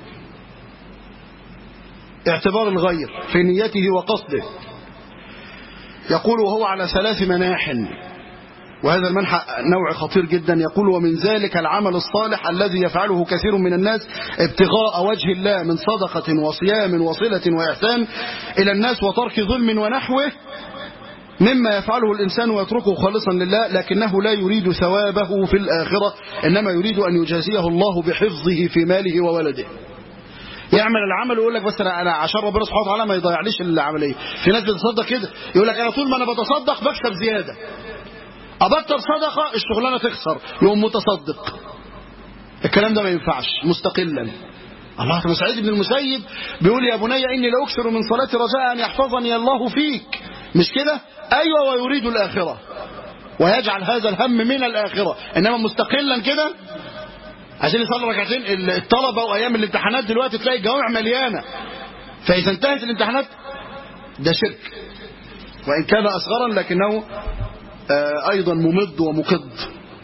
اعتبار الغير في نيته وقصده يقول وهو على ثلاث مناح وهذا المنح نوع خطير جدا يقول ومن ذلك العمل الصالح الذي يفعله كثير من الناس ابتغاء وجه الله من صدقة وصيام وصلة وإحسان إلى الناس وترك ظلم ونحوه مما يفعله الإنسان ويتركه خالصا لله لكنه لا يريد ثوابه في الآخرة إنما يريد أن يجازيه الله بحفظه في ماله وولده يعمل العمل ويقول لك بس انا عشان ربنا سبحانه وتعالى ما يضيعليش العمليه في ناس بتتصدق كده يقول لك انا طول ما انا بتصدق بكسب زياده ابطل صدقه الشغلانه تخسر يقوم متصدق الكلام ده ما ينفعش مستقلا الله بن سعيد بن المسيب بيقول يا بني اني لاكثر من صلاتي رجاء ان يحفظني الله فيك مش كده ايوه ويريد الاخره ويجعل هذا الهم من الاخره انما مستقلا كده عشان يصلي ركعتين الطلبه وايام الامتحانات دلوقتي تلاقي الجوامع مليانه فاذا انتهت الامتحانات ده شرك وان كان اصغرا لكنه ايضا ممد ومقد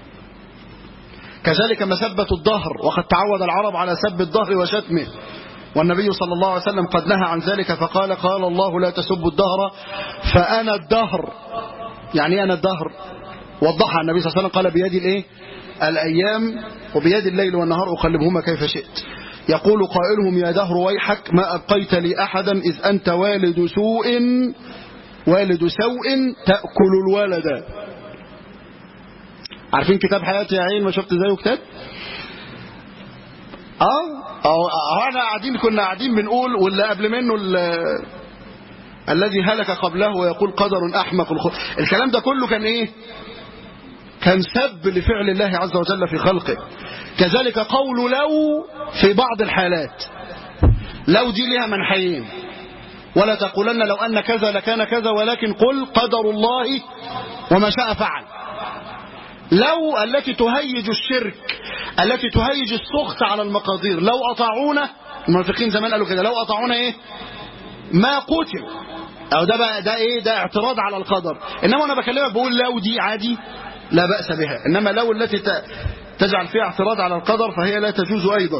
كذلك مسبة الظهر وقد تعود العرب على سب الظهر وشتمه والنبي صلى الله عليه وسلم قد نهى عن ذلك فقال قال الله لا تسبوا الدهر فأنا الدهر يعني أنا الدهر وضحها النبي صلى الله عليه وسلم قال بيد الايه الأيام وبيد الليل والنهار أقلبهما كيف شئت يقول قائلهم يا دهر ويحك ما أبقيت لي أحدا إذ أنت والد سوء والد سوء تأكل الولد عارفين كتاب حياتي يا عين ما شفت زيه كتاب اه اه احنا قاعدين كنا قاعدين بنقول واللي قبل منه الذي هلك قبله ويقول قدر احمق الخلق الكلام ده كله كان ايه كان سب لفعل الله عز وجل في خلقه كذلك قول لو في بعض الحالات لو دي لها منحيين ولا تقولن لو أن كذا لكان كذا ولكن قل قدر الله وما شاء فعل لو التي تهيج الشرك التي تهيج السخط على المقادير لو أطاعونا المنافقين زمان قالوا كده لو أطاعونا إيه ما قتل أو ده بقى ده إيه ده اعتراض على القدر إنما أنا بكلمك بقول لو دي عادي لا بأس بها إنما لو التي تجعل فيها اعتراض على القدر فهي لا تجوز أيضا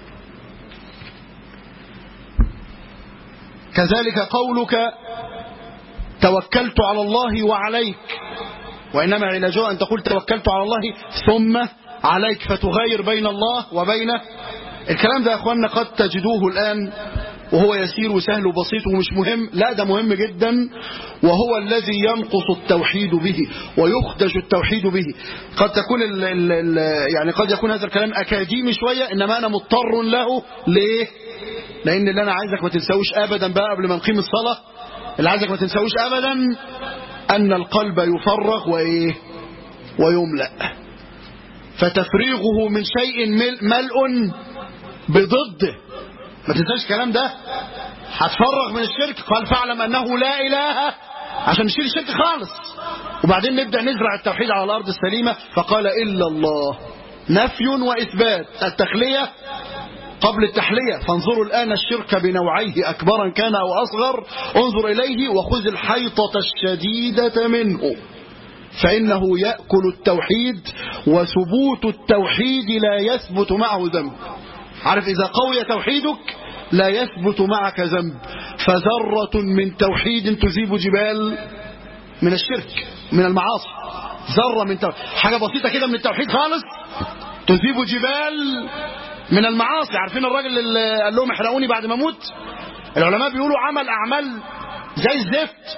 كذلك قولك توكلت على الله وعليك وإنما علاجه أن تقول توكلت على الله ثم عليك فتغير بين الله وبين الكلام ده يا أخواننا قد تجدوه الآن وهو يسير وسهل وبسيط ومش مهم لا ده مهم جدا وهو الذي ينقص التوحيد به ويخدش التوحيد به قد تكون ال ال ال يعني قد يكون هذا الكلام أكاديمي شوية إنما أنا مضطر له ليه لأن اللي أنا عايزك ما تنساوش أبدا بقى قبل ما نقيم الصلاة اللي عايزك ما تنساوش أبدا أن القلب يفرغ وإيه ويملأ فتفريغه من شيء ملء بضده ما تنساش الكلام ده هتفرغ من الشرك قال فاعلم أنه لا إله عشان نشيل الشرك خالص وبعدين نبدأ نزرع التوحيد على الأرض السليمة فقال إلا الله نفي وإثبات التخلية قبل التحلية فانظروا الآن الشرك بنوعيه أكبرا كان أو أصغر انظر إليه وخذ الحيطة الشديدة منه فإنه يأكل التوحيد وثبوت التوحيد لا يثبت معه ذنب عارف إذا قوي توحيدك لا يثبت معك ذنب فذرة من توحيد تذيب جبال من الشرك من المعاصي ذرة من توحيد حاجة بسيطة كده من التوحيد خالص تذيب جبال من المعاصي عارفين الراجل اللي قال لهم احرقوني بعد ما اموت العلماء بيقولوا عمل اعمال زي الزفت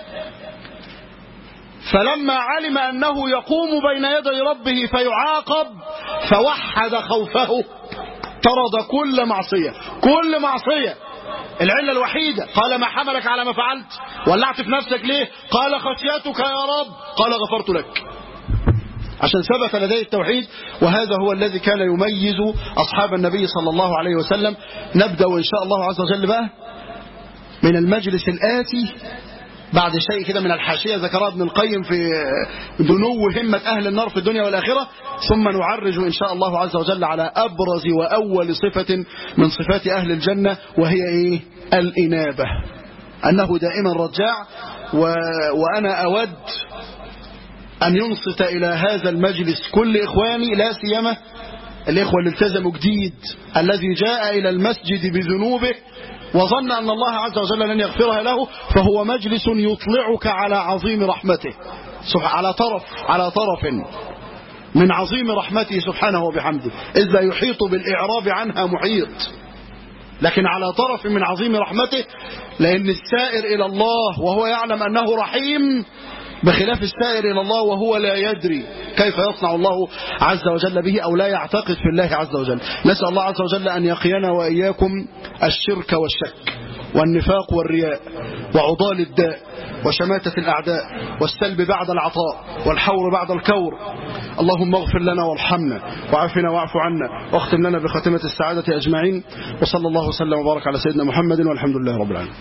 فلما علم انه يقوم بين يدي ربه فيعاقب فوحد خوفه طرد كل معصيه كل معصيه العله الوحيده قال ما حملك على ما فعلت ولعت في نفسك ليه قال خشيتك يا رب قال غفرت لك عشان ثبت لديه التوحيد وهذا هو الذي كان يميز أصحاب النبي صلى الله عليه وسلم نبدأ إن شاء الله عز وجل بقى من المجلس الآتي بعد شيء كده من الحاشية ذكرها ابن القيم في دنو همة أهل النار في الدنيا والآخرة ثم نعرج إن شاء الله عز وجل على أبرز وأول صفة من صفات أهل الجنة وهي إيه الإنابة أنه دائما رجاع و... وأنا أود أن ينصت إلى هذا المجلس كل إخواني لا سيما الإخوة اللي التزموا جديد الذي جاء إلى المسجد بذنوبه وظن أن الله عز وجل لن يغفرها له فهو مجلس يطلعك على عظيم رحمته على طرف على طرف من عظيم رحمته سبحانه وبحمده إذ لا يحيط بالإعراب عنها محيط لكن على طرف من عظيم رحمته لأن السائر إلى الله وهو يعلم أنه رحيم بخلاف السائر إلى الله وهو لا يدري كيف يصنع الله عز وجل به أو لا يعتقد في الله عز وجل نسأل الله عز وجل أن يقينا وإياكم الشرك والشك والنفاق والرياء وعضال الداء وشماتة الأعداء والسلب بعد العطاء والحور بعد الكور اللهم اغفر لنا وارحمنا وعافنا واعف عنا واختم لنا بخاتمة السعادة أجمعين وصلى الله وسلم وبارك على سيدنا محمد والحمد لله رب العالمين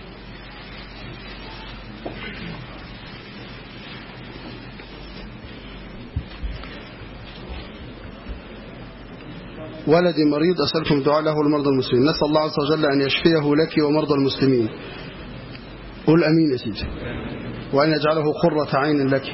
ولدي مريض أسألكم دعاء له ولمرضى المسلمين نسأل الله عز وجل أن يشفيه لك ومرضى المسلمين قل أمين يا سيدي وأن يجعله قرة عين لك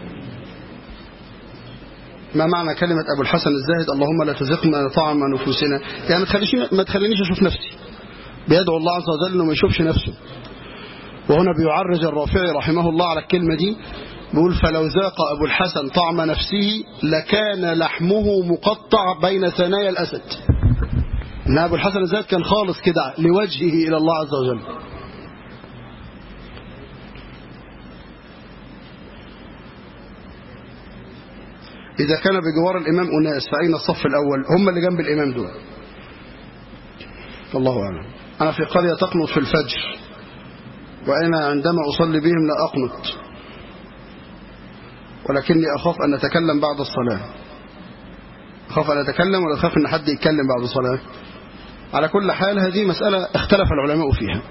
ما معنى كلمة أبو الحسن الزاهد اللهم لا تزقنا طعم نفوسنا يعني ما تخلينيش أشوف نفسي بيدعو الله عز وجل انه ما يشوفش نفسه وهنا بيعرج الرافعي رحمه الله على الكلمة دي بيقول فلو ذاق أبو الحسن طعم نفسه لكان لحمه مقطع بين ثنايا الأسد إن أبو الحسن الزاد كان خالص كده لوجهه إلى الله عز وجل إذا كان بجوار الإمام أناس فأين الصف الأول هم اللي جنب الإمام دول الله أعلم أنا في قرية تقنط في الفجر وأنا عندما أصلي بهم لا أقنط ولكني أخاف أن أتكلم بعد الصلاة أخاف أن أتكلم ولا أخاف أن حد يتكلم بعد الصلاة على كل حال هذه مسألة اختلف العلماء فيها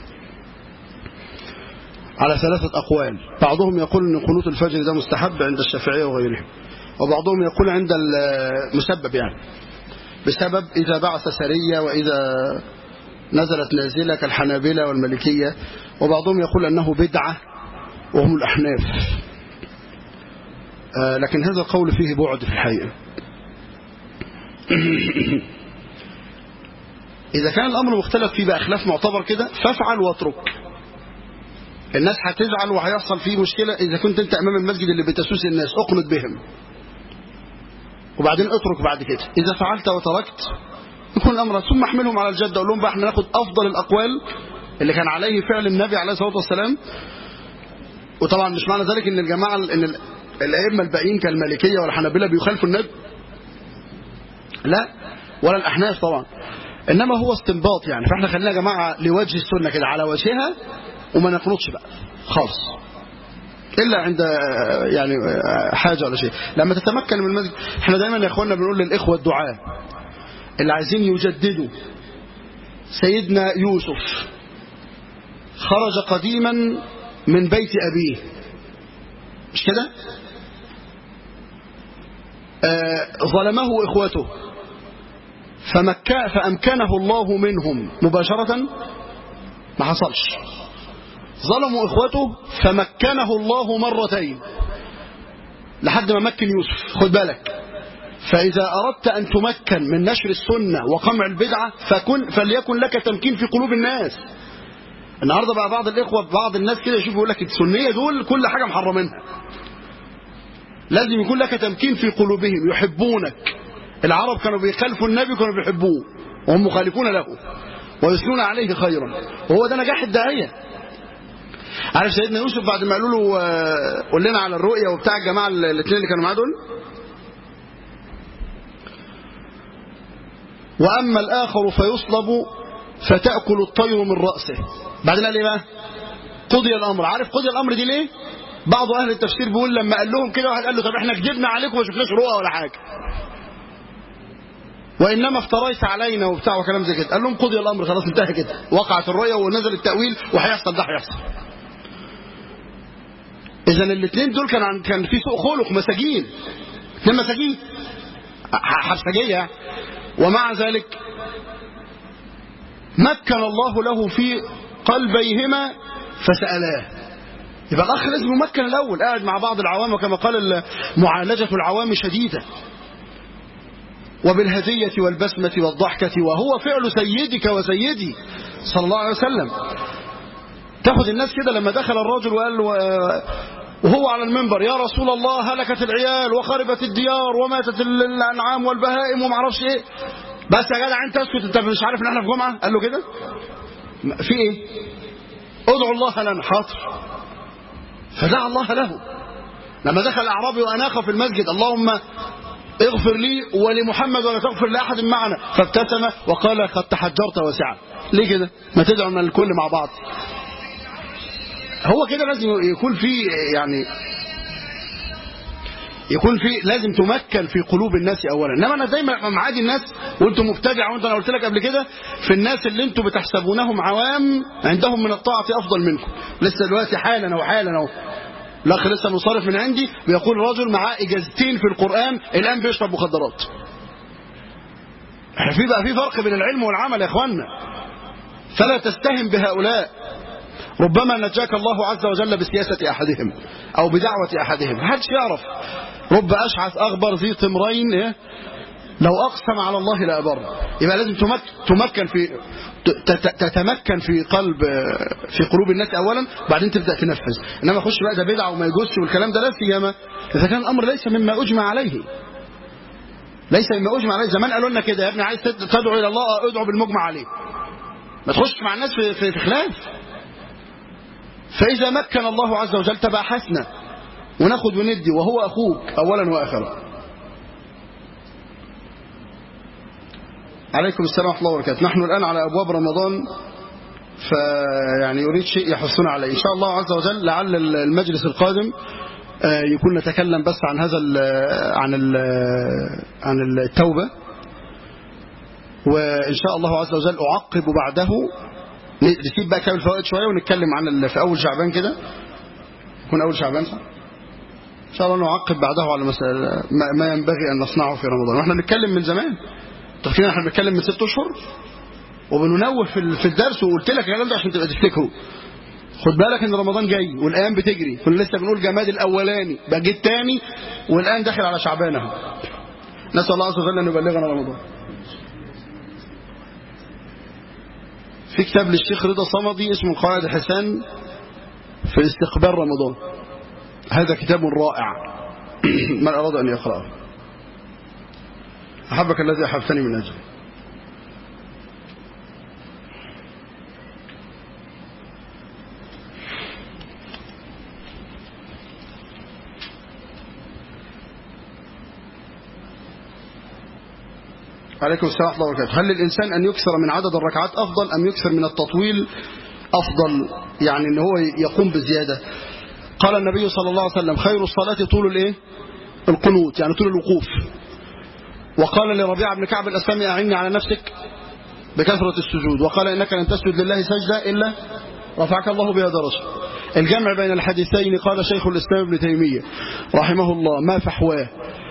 على ثلاثة أقوال بعضهم يقول أن قنوت الفجر ده مستحب عند الشافعية وغيرهم وبعضهم يقول عند المسبب يعني بسبب إذا بعث سرية وإذا نزلت نازلة كالحنابلة والملكية وبعضهم يقول أنه بدعة وهم الأحناف آه لكن هذا القول فيه بعد في الحقيقة إذا كان الأمر مختلف فيه بقى خلاف معتبر كده فافعل واترك الناس هتزعل وهيحصل فيه مشكلة إذا كنت أنت أمام المسجد اللي بتسوس الناس أقنط بهم وبعدين اترك بعد كده إذا فعلت وتركت يكون الأمر ثم احملهم على الجدة أقول لهم بقى احنا ناخد أفضل الأقوال اللي كان عليه فعل النبي عليه الصلاة والسلام وطبعا مش معنى ذلك ان الجماعة ان الأئمة الباقيين كالمالكية والحنابلة بيخالفوا النبي لا ولا الأحناف طبعا إنما هو استنباط يعني فاحنا خلينا يا جماعة لوجه السنة كده على وجهها وما نقنطش بقى خالص إلا عند يعني حاجة ولا شيء لما تتمكن من المسجد احنا دايما يا اخواننا بنقول للإخوة الدعاء اللي عايزين يجددوا سيدنا يوسف خرج قديما من بيت أبيه مش كده آه ظلمه إخوته فمكا فأمكنه الله منهم مباشرة ما حصلش ظلموا إخوته فمكنه الله مرتين لحد ما مكن يوسف خد بالك فإذا أردت أن تمكن من نشر السنة وقمع البدعة فكن فليكن لك تمكين في قلوب الناس النهارده بقى بعض الإخوة بعض الناس كده يشوفوا يقول لك السنية دول كل حاجة محرمينها لازم يكون لك تمكين في قلوبهم يحبونك العرب كانوا بيخالفوا النبي كانوا بيحبوه وهم مخالفون له ويثنون عليه خيرا وهو ده نجاح الداعية عارف سيدنا يوسف بعد ما قالوا له قول لنا على الرؤيا وبتاع الجماعة الاثنين اللي كانوا معاه دول وأما الآخر فيصلب فتأكل الطير من رأسه بعدين قال ايه بقى قضي الأمر عارف قضي الأمر دي ليه بعض أهل التفسير بيقول لما قال لهم كده واحد قال له طب احنا كذبنا عليكم وما شفناش رؤى ولا حاجة وإنما افتريت علينا وبتاع وكلام زي كده قال لهم قضي الأمر خلاص انتهى كده وقعت الرؤيا ونزل التأويل وهيحصل ده هيحصل إذا الاثنين دول كان عن كان في سوء خلق مساجين اثنين مساجين حبسجية ومع ذلك مكن الله له في قلبيهما فسألاه يبقى الأخ لازم يمكن الأول قاعد مع بعض العوام وكما قال معالجة العوام شديدة وبالهدية والبسمة والضحكة وهو فعل سيدك وسيدي صلى الله عليه وسلم تاخد الناس كده لما دخل الرجل وقال وهو على المنبر يا رسول الله هلكت العيال وخربت الديار وماتت الأنعام والبهائم وما اعرفش ايه بس يا جدع انت اسكت انت مش عارف ان احنا في جمعة قال له كده في ايه ادعوا الله لنا حاضر فدعا الله له لما دخل الاعرابي واناخ في المسجد اللهم اغفر لي ولمحمد ولا تغفر لاحد معنا فابتسم وقال قد تحجرت واسعا ليه كده ما تدعوا من الكل مع بعض هو كده لازم يكون في يعني يكون في لازم تمكن في قلوب الناس اولا انما انا دايما معادي الناس وانتم مبتدع وانت انا قلت لك قبل كده في الناس اللي انتم بتحسبونهم عوام عندهم من الطاعه افضل منكم لسه دلوقتي حالا او حالا اهو الاخ لسه مصارف من عندي بيقول رجل معاه اجازتين في القران الان بيشرب مخدرات احنا في بقى في فرق بين العلم والعمل يا اخوانا فلا تستهن بهؤلاء ربما نجاك الله عز وجل بسياسة أحدهم أو بدعوة أحدهم محدش يعرف رب أشعث أغبر ذي طمرين لو أقسم على الله لأبر يبقى لازم تمك تمكن في تتمكن في قلب في قلوب الناس أولا بعدين تبدأ تنفذ إنما خش بقى ده بدعة وما يجوزش والكلام ده لا سيما إذا كان الأمر ليس مما أجمع عليه ليس مما أجمع عليه زمان قالوا لنا كده يا ابني عايز تدعو إلى الله ادعو بالمجمع عليه ما تخش مع الناس في, في, في خلاف فإذا مكن الله عز وجل تباحثنا وناخد وندي وهو أخوك أولا وآخرا عليكم السلام ورحمة الله وبركاته نحن الآن على أبواب رمضان فيعني يريد شيء يحثنا عليه إن شاء الله عز وجل لعل المجلس القادم يكون نتكلم بس عن هذا ال عن ال عن التوبة وإن شاء الله عز وجل أعقب بعده نسيب بقى كامل الفوائد شوية ونتكلم عن في أول شعبان كده يكون أول شعبان صح؟ إن شاء الله نعقب بعده على مسألة ما ينبغي أن نصنعه في رمضان وإحنا بنتكلم من زمان فاكرين احنا بنتكلم من ست اشهر وبننوه في في الدرس وقلت لك الكلام ده عشان تبقى تفتكره خد بالك ان رمضان جاي والايام بتجري كنا لسه بنقول جماد الاولاني بقى جه الثاني والان داخل على شعبان اهو نسال الله عز وجل ان يبلغنا رمضان في كتاب للشيخ رضا صمدي اسمه قواعد الحسان في استقبال رمضان هذا كتاب رائع من اراد ان يقراه أحبك الذي أحبتني من أجله عليكم السلام ورحمة الله وبركاته هل للإنسان أن يكثر من عدد الركعات أفضل أم يكثر من التطويل أفضل يعني أن هو يقوم بزيادة قال النبي صلى الله عليه وسلم خير الصلاة طول الإيه القنوت يعني طول الوقوف وقال لربيع بن كعب الأسلامي أعني على نفسك بكثرة السجود وقال إنك لن تسجد لله سجدة إلا رفعك الله بها درجة الجمع بين الحديثين قال شيخ الإسلام ابن تيمية رحمه الله ما فحواه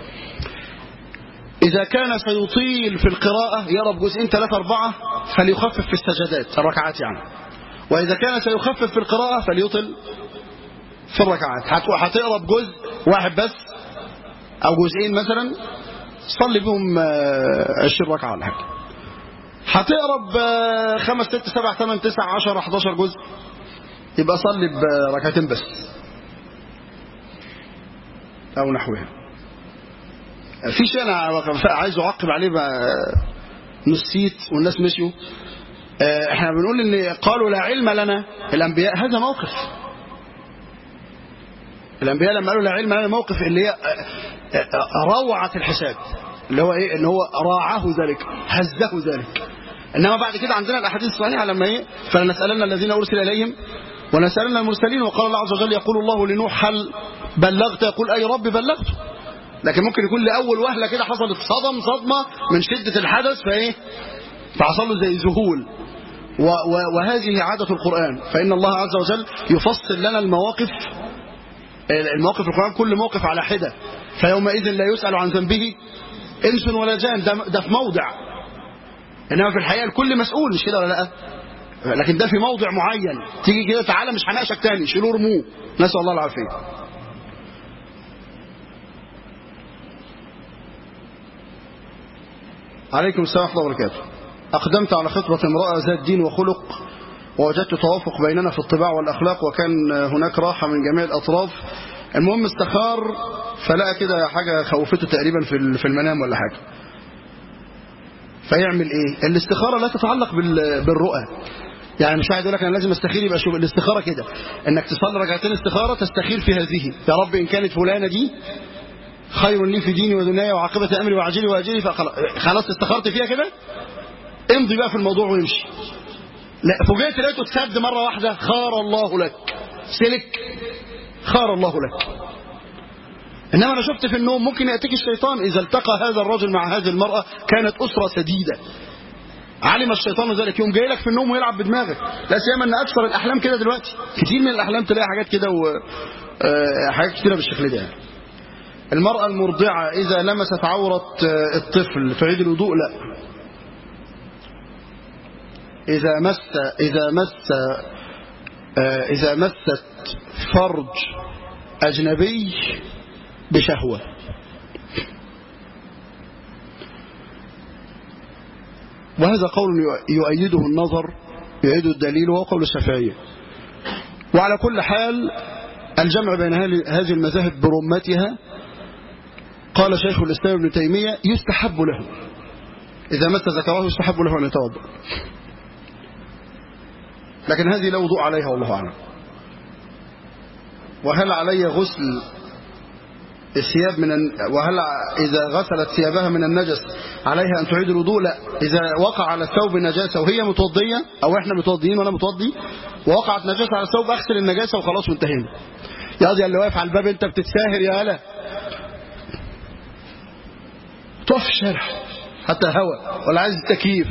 إذا كان سيطيل في القراءة يرى بجزئين ثلاثة أربعة فليخفف في السجدات الركعات يعني وإذا كان سيخفف في القراءة فليطل في الركعات هتقرا بجزء واحد بس أو جزئين مثلا صلي بهم 20 ركعة ولا حاجة هتقرا بخمس ست سبع ثمان تسع عشر 11 جزء يبقى صلي بركعتين بس أو نحوها في شيء أنا عايز أعقب عليه بقى نسيت والناس مشيوا احنا بنقول ان قالوا لا علم لنا الانبياء هذا موقف الانبياء لما قالوا لا علم لنا موقف اللي هي روعة الحساب اللي هو ايه ان هو راعاه ذلك هزه ذلك انما بعد كده عندنا الاحاديث الصحيحه لما ايه فلنسالن الذين ارسل اليهم ونسالن المرسلين وقال الله عز وجل يقول الله لنوح هل بلغت يقول اي رب بلغت لكن ممكن يكون لاول وهله كده حصلت صدم صدمه من شده الحدث فايه فحصل له زي ذهول وهذه عادة القرآن فإن الله عز وجل يفصل لنا المواقف المواقف القرآن كل موقف على حدة فيومئذ لا يسأل عن ذنبه إنس ولا جان ده, ده في موضع إنما في الحقيقة الكل مسؤول مش كده ولا لا لكن ده في موضع معين تيجي كده تعالى مش هناقشك تاني شيلوه رموه نسأل الله العافية عليكم السلام ورحمة الله وبركاته أقدمت على خطبة امرأة ذات دين وخلق ووجدت توافق بيننا في الطباع والأخلاق وكان هناك راحة من جميع الأطراف المهم استخار فلقى كده حاجة خوفته تقريبا في المنام ولا حاجة فيعمل ايه الاستخارة لا تتعلق بالرؤى يعني مش عايز اقول لك انا لازم استخير يبقى شوف الاستخاره كده انك تصلي ركعتين استخاره تستخير في هذه يا رب ان كانت فلانه دي خير لي في ديني ودنياي وعاقبه امري وعاجلي واجلي فخلاص استخرت فيها كده امضي بقى في الموضوع وامشي لا فوجئت لقيته اتسد مره واحده خار الله لك سلك خار الله لك انما انا شفت في النوم ممكن ياتيك الشيطان اذا التقى هذا الرجل مع هذه المراه كانت اسره سديده علم الشيطان ذلك يوم جاي لك في النوم ويلعب بدماغك لا سيما ان اكثر الاحلام كده دلوقتي كتير من الاحلام تلاقي حاجات كده وحاجات كتيره بالشكل ده المرأة المرضعة إذا لمست عورة الطفل تعيد الوضوء لا إذا مس إذا مس إذا مست فرج أجنبي بشهوة وهذا قول يؤيده النظر يؤيده الدليل وهو قول الشافعية وعلى كل حال الجمع بين هذه المذاهب برمتها قال شيخ الإسلام ابن تيمية يستحب له إذا مس ذكره يستحب له أن يتوضا لكن هذه لا وضوء عليها والله أعلم وهل علي غسل الثياب من وهل إذا غسلت ثيابها من النجس عليها أن تعيد الوضوء لا إذا وقع على الثوب نجاسة وهي متوضية أو إحنا متوضيين وأنا متوضي ووقعت نجاسة على الثوب أغسل النجاسة وخلاص وانتهينا يا قاضي اللي واقف على الباب أنت بتتساهر يا هلا تقف في الشارع حتى هوا ولا عايز التكييف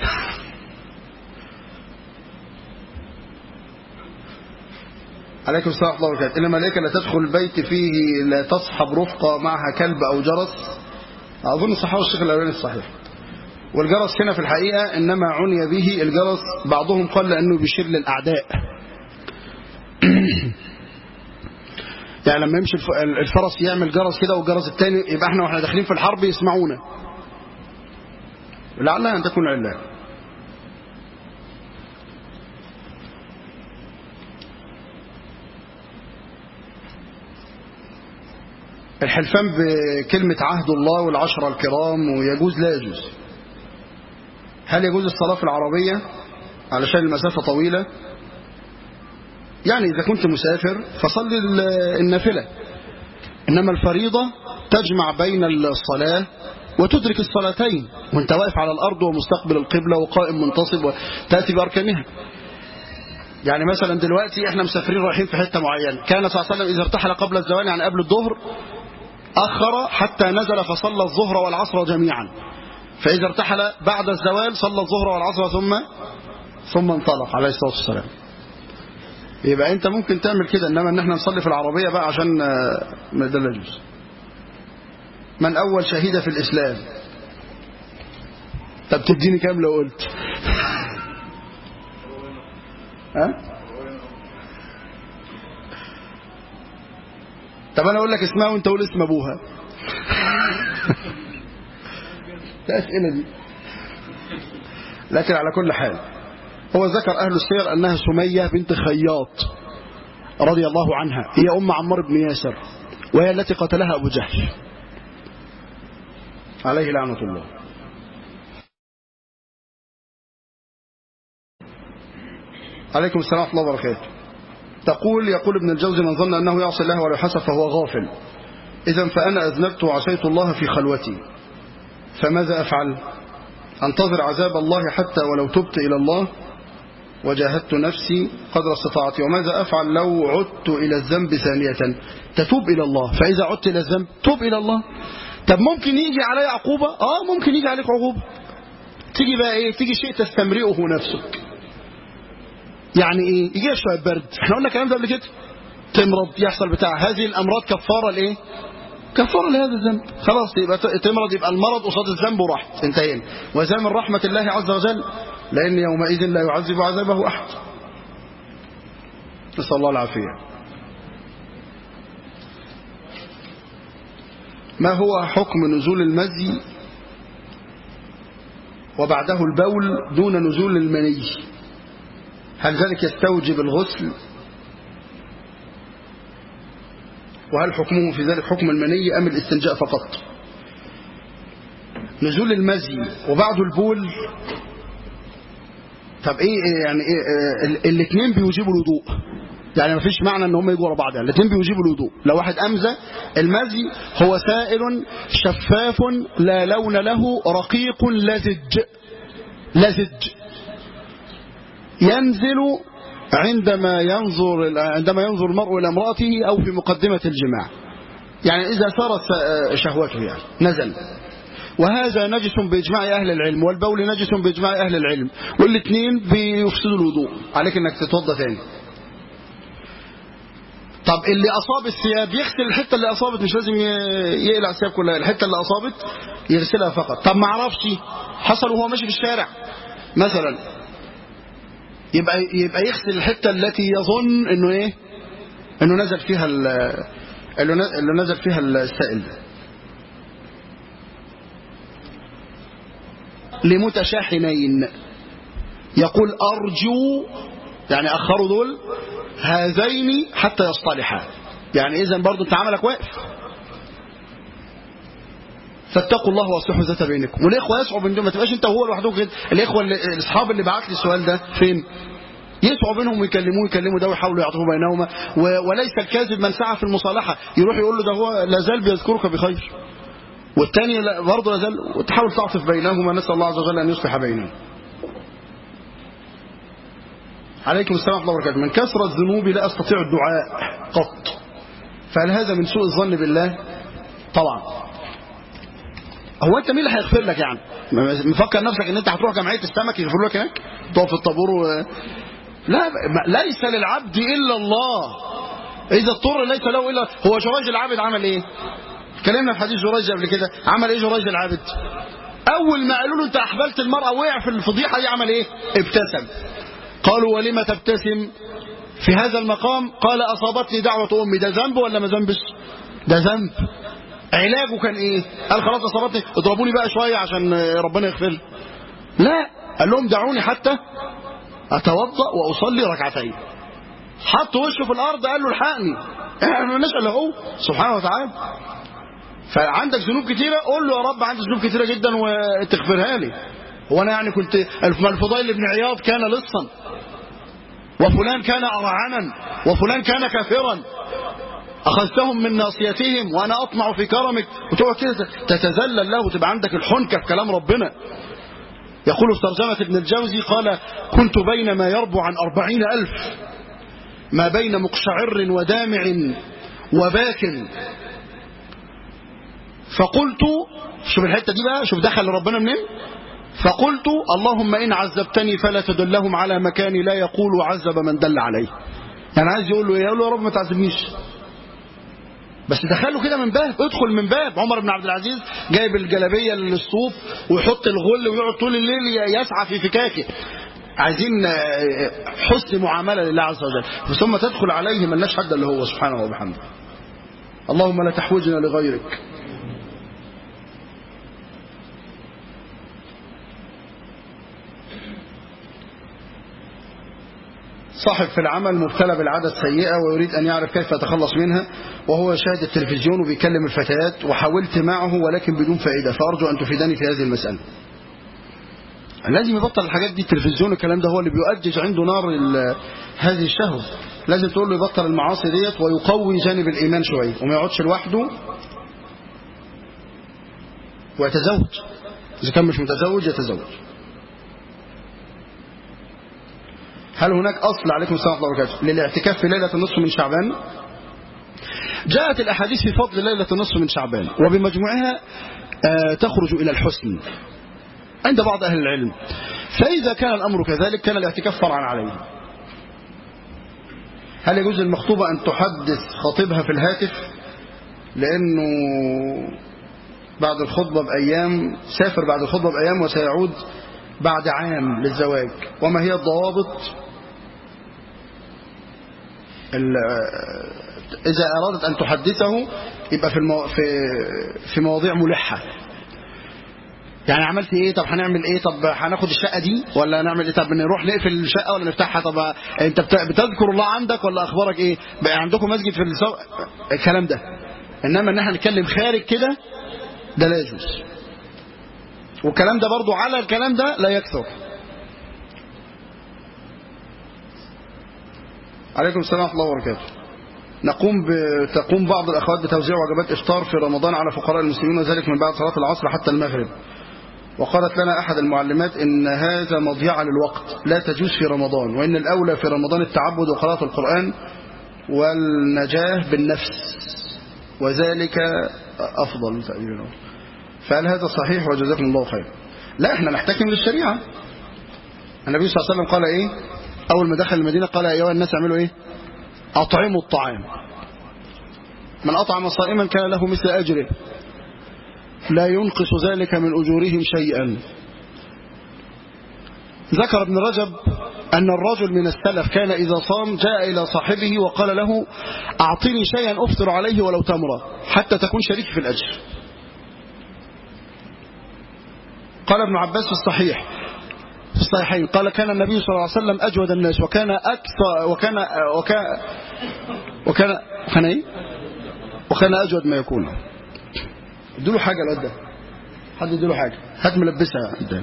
عليكم السلام ورحمة الله وبركاته إن الملائكة لا تدخل البيت فيه لا تصحب رفقة معها كلب أو جرس أظن صحابه الشيخ الأولاني الصحيح والجرس هنا في الحقيقة إنما عني به الجرس بعضهم قال لأنه بيشير للأعداء يعني لما يمشي الفرس يعمل جرس كده والجرس الثاني يبقى احنا واحنا داخلين في الحرب يسمعونا لعلها أن تكون علة الحلفان بكلمة عهد الله والعشرة الكرام ويجوز لا يجوز هل يجوز الصلاة في العربية علشان المسافة طويلة يعني إذا كنت مسافر فصلي النافلة إنما الفريضة تجمع بين الصلاة وتدرك الصلاتين وانت واقف على الأرض ومستقبل القبلة وقائم منتصب وتأتي بأركانها يعني مثلا دلوقتي احنا مسافرين رايحين في حتة معينة كان صلى الله عليه وسلم إذا ارتحل قبل الزوال يعني قبل الظهر أخر حتى نزل فصلى الظهر والعصر جميعا فإذا ارتحل بعد الزوال صلى الظهر والعصر ثم ثم انطلق عليه الصلاة والسلام يبقى انت ممكن تعمل كده انما ان احنا نصلي في العربية بقى عشان ما ده لا يجوز من اول شهيدة في الاسلام طب تديني كام لو قلت ها طب انا اقول لك اسمها وانت قول اسم ابوها الاسئله دي لكن على كل حال هو ذكر أهل السير أنها سمية بنت خياط رضي الله عنها هي أم عمار بن ياسر وهي التي قتلها أبو جهل عليه لعنة الله عليكم السلام ورحمة الله وبركاته تقول يقول ابن الجوزي من ظن أنه يعصي الله ولا يحسب فهو غافل إذا فأنا أذنبت وعصيت الله في خلوتي فماذا أفعل أنتظر عذاب الله حتى ولو تبت إلى الله وجاهدت نفسي قدر استطاعتي وماذا أفعل لو عدت إلى الذنب ثانية تتوب إلى الله فإذا عدت إلى الذنب توب إلى الله طب ممكن يجي علي عقوبة آه ممكن يجي عليك عقوبة تيجي بقى إيه تيجي شيء تستمرئه نفسك يعني إيه يجي شوية برد احنا قلنا الكلام ده قبل كده تمرض يحصل بتاع هذه الأمراض كفارة لإيه كفارة لهذا الذنب خلاص يبقى تمرض يبقى المرض قصاد الذنب وراحت انتهينا وذا من رحمة الله عز وجل لأن يومئذ لا يعذب عذابه أحد نسأل الله العافية ما هو حكم نزول المزي وبعده البول دون نزول المني هل ذلك يستوجب الغسل وهل حكمه في ذلك حكم المني أم الاستنجاء فقط نزول المزي وبعده البول طب ايه يعني ايه الاثنين بيوجبوا الوضوء يعني مفيش معنى ان هم يجوا ورا بعض يعني الاثنين بيوجبوا الوضوء لو واحد امزى المزي هو سائل شفاف لا لون له رقيق لزج لزج ينزل عندما ينظر عندما ينظر المرء الى امراته او في مقدمه الجماع يعني اذا سارت شهوته يعني نزل وهذا نجس بإجماع أهل العلم والبول نجس بإجماع أهل العلم والاثنين بيفسدوا الوضوء عليك أنك تتوضى تاني طب اللي أصاب الثياب يغسل الحتة اللي أصابت مش لازم يقلع الثياب كلها الحتة اللي أصابت يغسلها فقط طب ما عرفش حصل وهو ماشي في الشارع مثلا يبقى يبقى يغسل الحتة التي يظن انه ايه انه نزل فيها اللي نزل فيها السائل ده لمتشاحنين يقول أرجو يعني أخروا دول هذين حتى يصطلحا يعني إذا برضو أنت عملك واقف فاتقوا الله واصلحوا ذات بينكم والاخوه يسعوا بينهم ما تبقاش انت وهو لوحدكم كده الاخوه اللي الاصحاب اللي بعت لي السؤال ده فين يسعوا بينهم ويكلموه يكلموا ده ويحاولوا يعطوه بينهما و... وليس الكاذب من سعى في المصالحه يروح يقول له ده هو لا زال بيذكرك بخير والثاني برضه لا زال وتحاول تعطف بينهما نسال الله عز وجل ان يصلح بينهم عليكم السلام ورحمه الله وبركاته من كثرة ذنوبي لا استطيع الدعاء قط فهل هذا من سوء الظن بالله طبعا هو انت مين اللي هيغفر لك يعني مفكر نفسك ان انت هتروح جمعيه السمك يغفروا لك هناك تقف في الطابور و... لا ليس للعبد الا الله اذا اضطر ليس له الا هو جراج العابد عمل ايه اتكلمنا في حديث جراج قبل كده عمل ايه جراج العابد اول ما قالوا له انت احبلت المراه وقع في الفضيحه دي عمل ايه ابتسم قالوا ولم تبتسم في هذا المقام قال اصابتني دعوه امي ده ذنب ولا ما ذنبش ده ذنب علاجه كان ايه قال خلاص اصابتني اضربوني بقى شويه عشان ربنا يغفر لي لا قال لهم دعوني حتى اتوضا واصلي ركعتين حط وشه في الارض قال له الحقني احنا ما لناش الا هو سبحانه وتعالى فعندك ذنوب كتيره قول له يا رب عندي ذنوب كتيره جدا وتغفرها لي هو انا يعني كنت الفضيل بن عياض كان لصا وفلان كان ارعنا وفلان كان كافرا أخذتهم من ناصيتهم وأنا أطمع في كرمك وتقعد كده تتذلل له وتبقى عندك الحنكة في كلام ربنا يقول في ترجمة ابن الجوزي قال كنت بين ما يربو عن أربعين ألف ما بين مقشعر ودامع وباك فقلت شوف الحتة دي بقى شوف دخل ربنا منين فقلت اللهم إن عذبتني فلا تدلهم على مكاني لا يقول عذب من دل عليه يعني عايز يقول له ايه يقول له يا رب ما تعذبنيش بس دخله كده من باب ادخل من باب عمر بن عبد العزيز جايب الجلابيه للصوف ويحط الغل ويقعد طول الليل يسعى في فكاكه عايزين حسن معامله لله عز وجل ثم تدخل عليه من لناش حد اللي هو سبحانه وبحمده اللهم لا تحوجنا لغيرك صاحب في العمل مبتلى بالعادة السيئة ويريد أن يعرف كيف يتخلص منها وهو يشاهد التلفزيون وبيكلم الفتيات وحاولت معه ولكن بدون فائدة فأرجو أن تفيدني في هذه المسألة لازم يبطل الحاجات دي التلفزيون الكلام ده هو اللي بيؤجج عنده نار هذه الشهوة لازم تقول له يبطل المعاصي ديت ويقوي جانب الإيمان شوية وما يقعدش لوحده ويتزوج إذا كان مش متزوج يتزوج هل هناك أصل عليكم السلام ورحمة الله وبركاته للاعتكاف في ليلة النصف من شعبان جاءت الأحاديث في فضل ليلة النصف من شعبان وبمجموعها تخرج إلى الحسن عند بعض أهل العلم فإذا كان الأمر كذلك كان الاعتكاف فرعا عليه هل يجوز للمخطوبة أن تحدث خطيبها في الهاتف لأنه بعد الخطبة بأيام سافر بعد الخطبة بأيام وسيعود بعد عام للزواج وما هي الضوابط إذا أرادت أن تحدثه يبقى في المو... في في مواضيع ملحة يعني عملت ايه طب هنعمل ايه طب هناخد الشقه دي ولا نعمل ايه طب نروح نقفل الشقه ولا نفتحها طب انت بتذكر الله عندك ولا اخبارك ايه بقى عندكم مسجد في السو... الكلام ده انما ان احنا نتكلم خارج كده ده لا يجوز والكلام ده برضو على الكلام ده لا يكثر عليكم السلام ورحمه الله وبركاته نقوم ب... تقوم بعض الاخوات بتوزيع وجبات افطار في رمضان على فقراء المسلمين وذلك من بعد صلاه العصر حتى المغرب وقالت لنا احد المعلمات ان هذا مضيعه للوقت لا تجوز في رمضان وان الاولى في رمضان التعبد وقراءه القران والنجاه بالنفس وذلك افضل تقريبا فهل هذا صحيح وجزاكم الله خير لا احنا نحتكم للشريعه النبي صلى الله عليه وسلم قال ايه اول ما دخل المدينه قال يا ايها الناس اعملوا ايه اطعموا الطعام من اطعم صائما كان له مثل اجره لا ينقص ذلك من اجورهم شيئا ذكر ابن رجب أن الرجل من السلف كان إذا صام جاء إلى صاحبه وقال له أعطني شيئا أفطر عليه ولو تمرة حتى تكون شريكي في الأجر قال ابن عباس في الصحيح في الصحيحين قال كان النبي صلى الله عليه وسلم أجود الناس وكان أكثر وكان وكان وكان كان إيه؟ وكان أجود ما يكون ادوا له حاجة الواد ده حد يديله حاجة هات ملبسها قدام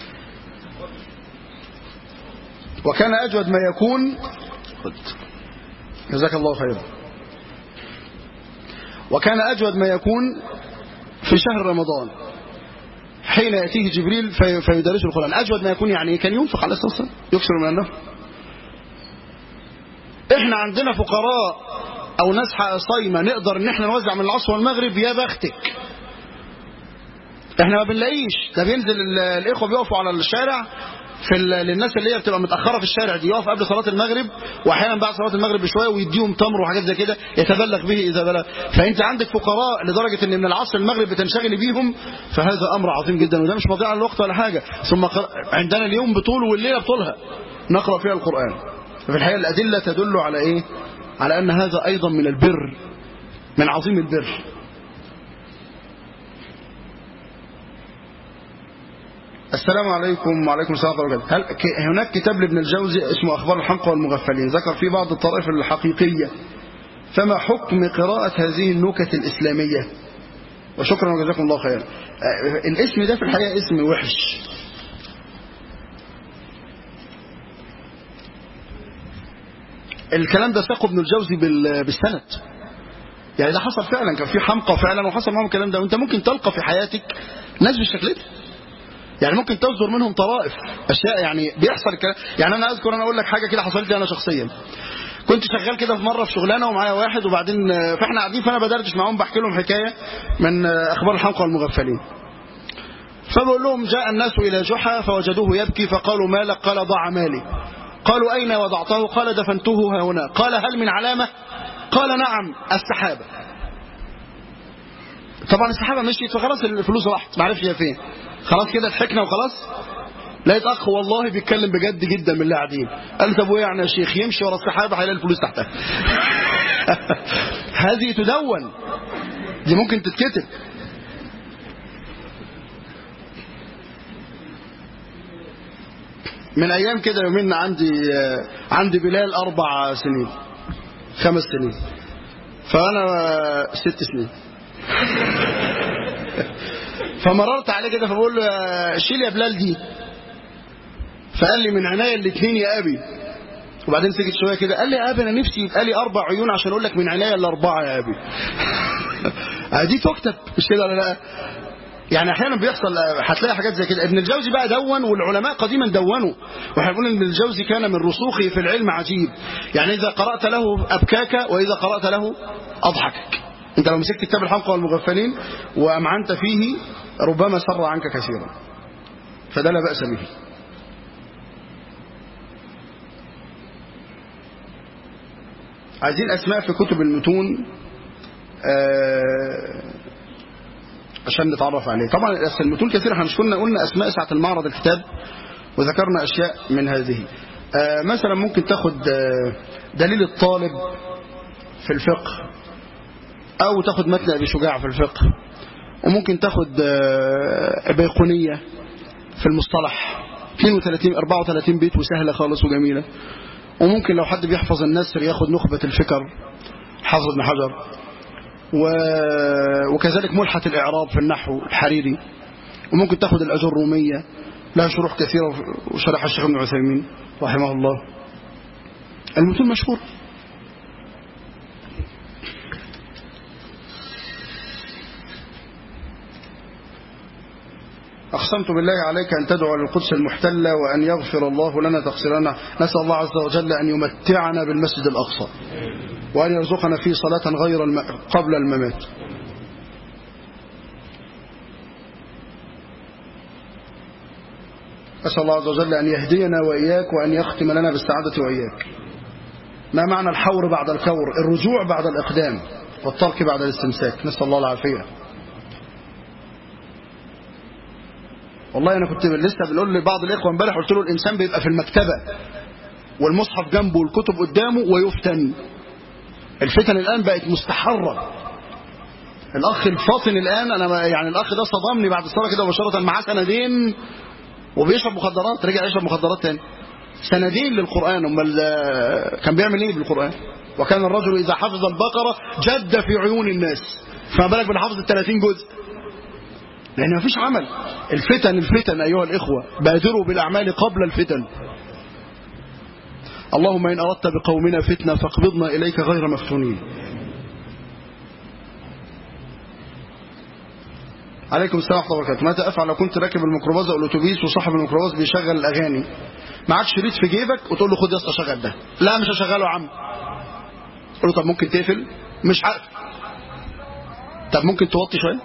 وكان أجود ما يكون خد جزاك الله خيرا وكان أجود ما يكون في شهر رمضان حين يأتيه جبريل في فيدرسه القرآن أجود ما يكون يعني كان ينفق على الصلاة يكثر من النفق احنا عندنا فقراء او ناس صايمة نقدر ان احنا نوزع من العصر والمغرب يا بختك احنا ما بنلاقيش ده بينزل ال- الاخوه بيقفوا على الشارع في ال- للناس اللي هي بتبقى متاخره في الشارع دي يقف قبل صلاه المغرب واحيانا بعد صلاه المغرب بشويه ويديهم تمر وحاجات زي كده يتبلغ به اذا بلغ فانت عندك فقراء لدرجه ان من العصر المغرب بتنشغل بيهم فهذا امر عظيم جدا وده مش مضيعه للوقت ولا حاجه ثم قر- عندنا اليوم بطول والليله بطولها نقرا فيها القران ففي الحقيقه الادله تدل على ايه على ان هذا ايضا من البر من عظيم البر السلام عليكم وعليكم السلام ورحمة الله وبركاته هل ك- هناك كتاب لابن الجوزي اسمه أخبار الحمقى والمغفلين ذكر فيه بعض الطرائف الحقيقية فما حكم قراءة هذه النكت الإسلامية وشكرا وجزاكم الله خيرا آه، الاسم ده في الحقيقة اسم وحش الكلام ده ساقه ابن الجوزي بال- بالسند يعني ده حصل فعلا كان في حمقى فعلا وحصل معهم الكلام ده وانت ممكن تلقى في حياتك ناس بالشكل ده يعني ممكن تصدر منهم طرائف اشياء يعني بيحصل الكلام يعني انا اذكر انا اقول لك حاجه كده حصلت لي انا شخصيا كنت شغال كده في مره في شغلانه ومعايا واحد وبعدين آه، فاحنا قاعدين فانا بدردش معاهم بحكي لهم حكايه من آه، اخبار الحمقى والمغفلين فبقول لهم جاء الناس الى جحا فوجدوه يبكي فقالوا ما لك قال ضاع مالي قالوا اين وضعته قال دفنته ها هنا قال هل من علامه قال نعم السحابه طبعا السحابه مشيت فخلاص الفلوس راحت ما عرفش هي فين خلاص كده ضحكنا وخلاص لقيت اخ والله بيتكلم بجد جدا من اللي قاعدين قال طب وايه يعني يا شيخ يمشي ورا السحابه هيلاقي الفلوس تحتها هذه تدون دي ممكن تتكتب من ايام كده يومين عندي آه، عندي بلال اربع سنين خمس سنين فانا آه، ست سنين فمررت عليه كده فبقول له يا- شيل يا بلال دي فقال لي من عناية الاثنين يا ابي وبعدين سكت شويه كده قال لي يا ابي انا نفسي يبقى لي اربع عيون عشان اقول لك من عناية الاربعه يا ابي آه دي تكتب مش كده ولا لا يعني احيانا بيحصل هتلاقي حاجات زي كده ابن الجوزي بقى دون والعلماء قديما دونوا واحنا بنقول ان ابن الجوزي كان من رسوخه في العلم عجيب يعني اذا قرات له ابكاك واذا قرات له اضحكك انت لو مسكت كتاب الحمقى والمغفلين وامعنت فيه ربما سر عنك كثيرا فده لا باس به عايزين اسماء في كتب المتون آه عشان نتعرف عليه طبعا أصل المتون كثيرة احنا مش كنا قلنا أسماء ساعة المعرض الكتاب وذكرنا أشياء من هذه آه مثلا ممكن تاخد آه دليل الطالب في الفقه أو تاخد متن أبي شجاع في الفقه وممكن تاخد آه بيقونية في المصطلح 32 34 بيت وسهلة خالص وجميلة وممكن لو حد بيحفظ النسر ياخد نخبة الفكر حافظ ابن حجر و... وكذلك ملحة الإعراب في النحو الحريري وممكن تاخد الأجر الرومية لها شروح كثيرة وشرحها الشيخ ابن عثيمين رحمه الله المتون مشهور أقسمت بالله عليك أن تدعو للقدس المحتلة وأن يغفر الله لنا تقصيرنا نسأل الله عز وجل أن يمتعنا بالمسجد الأقصى وأن يرزقنا فيه صلاة غير الم... قبل الممات أسأل الله عز وجل أن يهدينا وإياك وأن يختم لنا بالسعادة وإياك ما معنى الحور بعد الكور الرجوع بعد الإقدام والترك بعد الاستمساك نسأل الله العافية والله أنا كنت لسه بنقول لبعض الإخوة امبارح قلت له الإنسان بيبقى في المكتبة والمصحف جنبه والكتب قدامه ويفتن الفتن الآن بقت مستحرة الاخ الفاطن الان انا يعني الاخ ده صدمني بعد الصلاه كده مباشره معاه سندين وبيشرب مخدرات رجع يشرب مخدرات تاني سندين للقران امال كان بيعمل ايه بالقران وكان الرجل اذا حفظ البقره جد في عيون الناس فما بالك بالحفظ ال 30 جزء لان مفيش عمل الفتن الفتن ايها الاخوه بادروا بالاعمال قبل الفتن اللهم ان اردت بقومنا فتنه فاقبضنا اليك غير مفتونين عليكم السلام ورحمه الله وبركاته ماذا افعل لو كنت راكب الميكروباص او الاتوبيس وصاحب الميكروباص بيشغل الاغاني معاك شريط في جيبك وتقول له خد يا اسطى شغل ده لا مش هشغله يا عم قول له طب ممكن تقفل مش عارف طب ممكن توطي شويه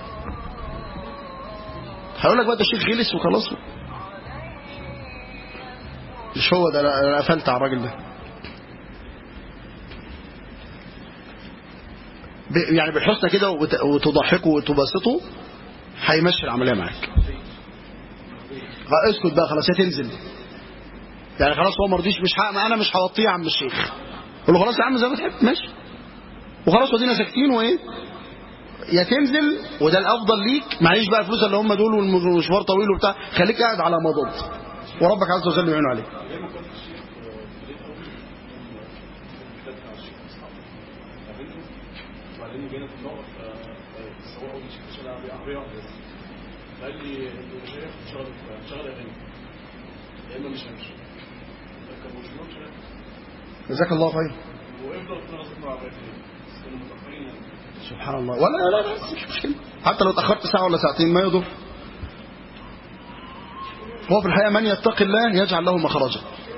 هقول لك بقى ده شيخ غلس وخلاص مش هو ده انا قفلت على الراجل ده يعني بالحسنى كده وتضحكه وتبسطه هيمشي العمليه معاك اسكت بقى خلاص هتنزل يعني خلاص هو ما رضيش مش حق انا مش هوطيه يا عم الشيخ قول له خلاص يا عم زي ما تحب ماشي وخلاص ودينا ساكتين وايه يا تنزل وده الافضل ليك معيش بقى فلوس اللي هم دول والمشوار طويل وبتاع خليك قاعد على مضض وربك عز وجل يعين عليك وبعدين جينا في الموقف السواق اول مش شغال عربيه واحده بس قال لي انتوا مش هينفع تشتغل تشتغل اغاني يا اما مش همشي ركبوا مش جزاك الله خير وافضل في نغصب مع عربيه كانوا متاخرين يعني سبحان الله ولا لا لا بس مش مشكله حتى لو اتاخرت ساعه ولا ساعتين ما يضر هو في الحقيقه من يتقي الله يجعل له مخرجا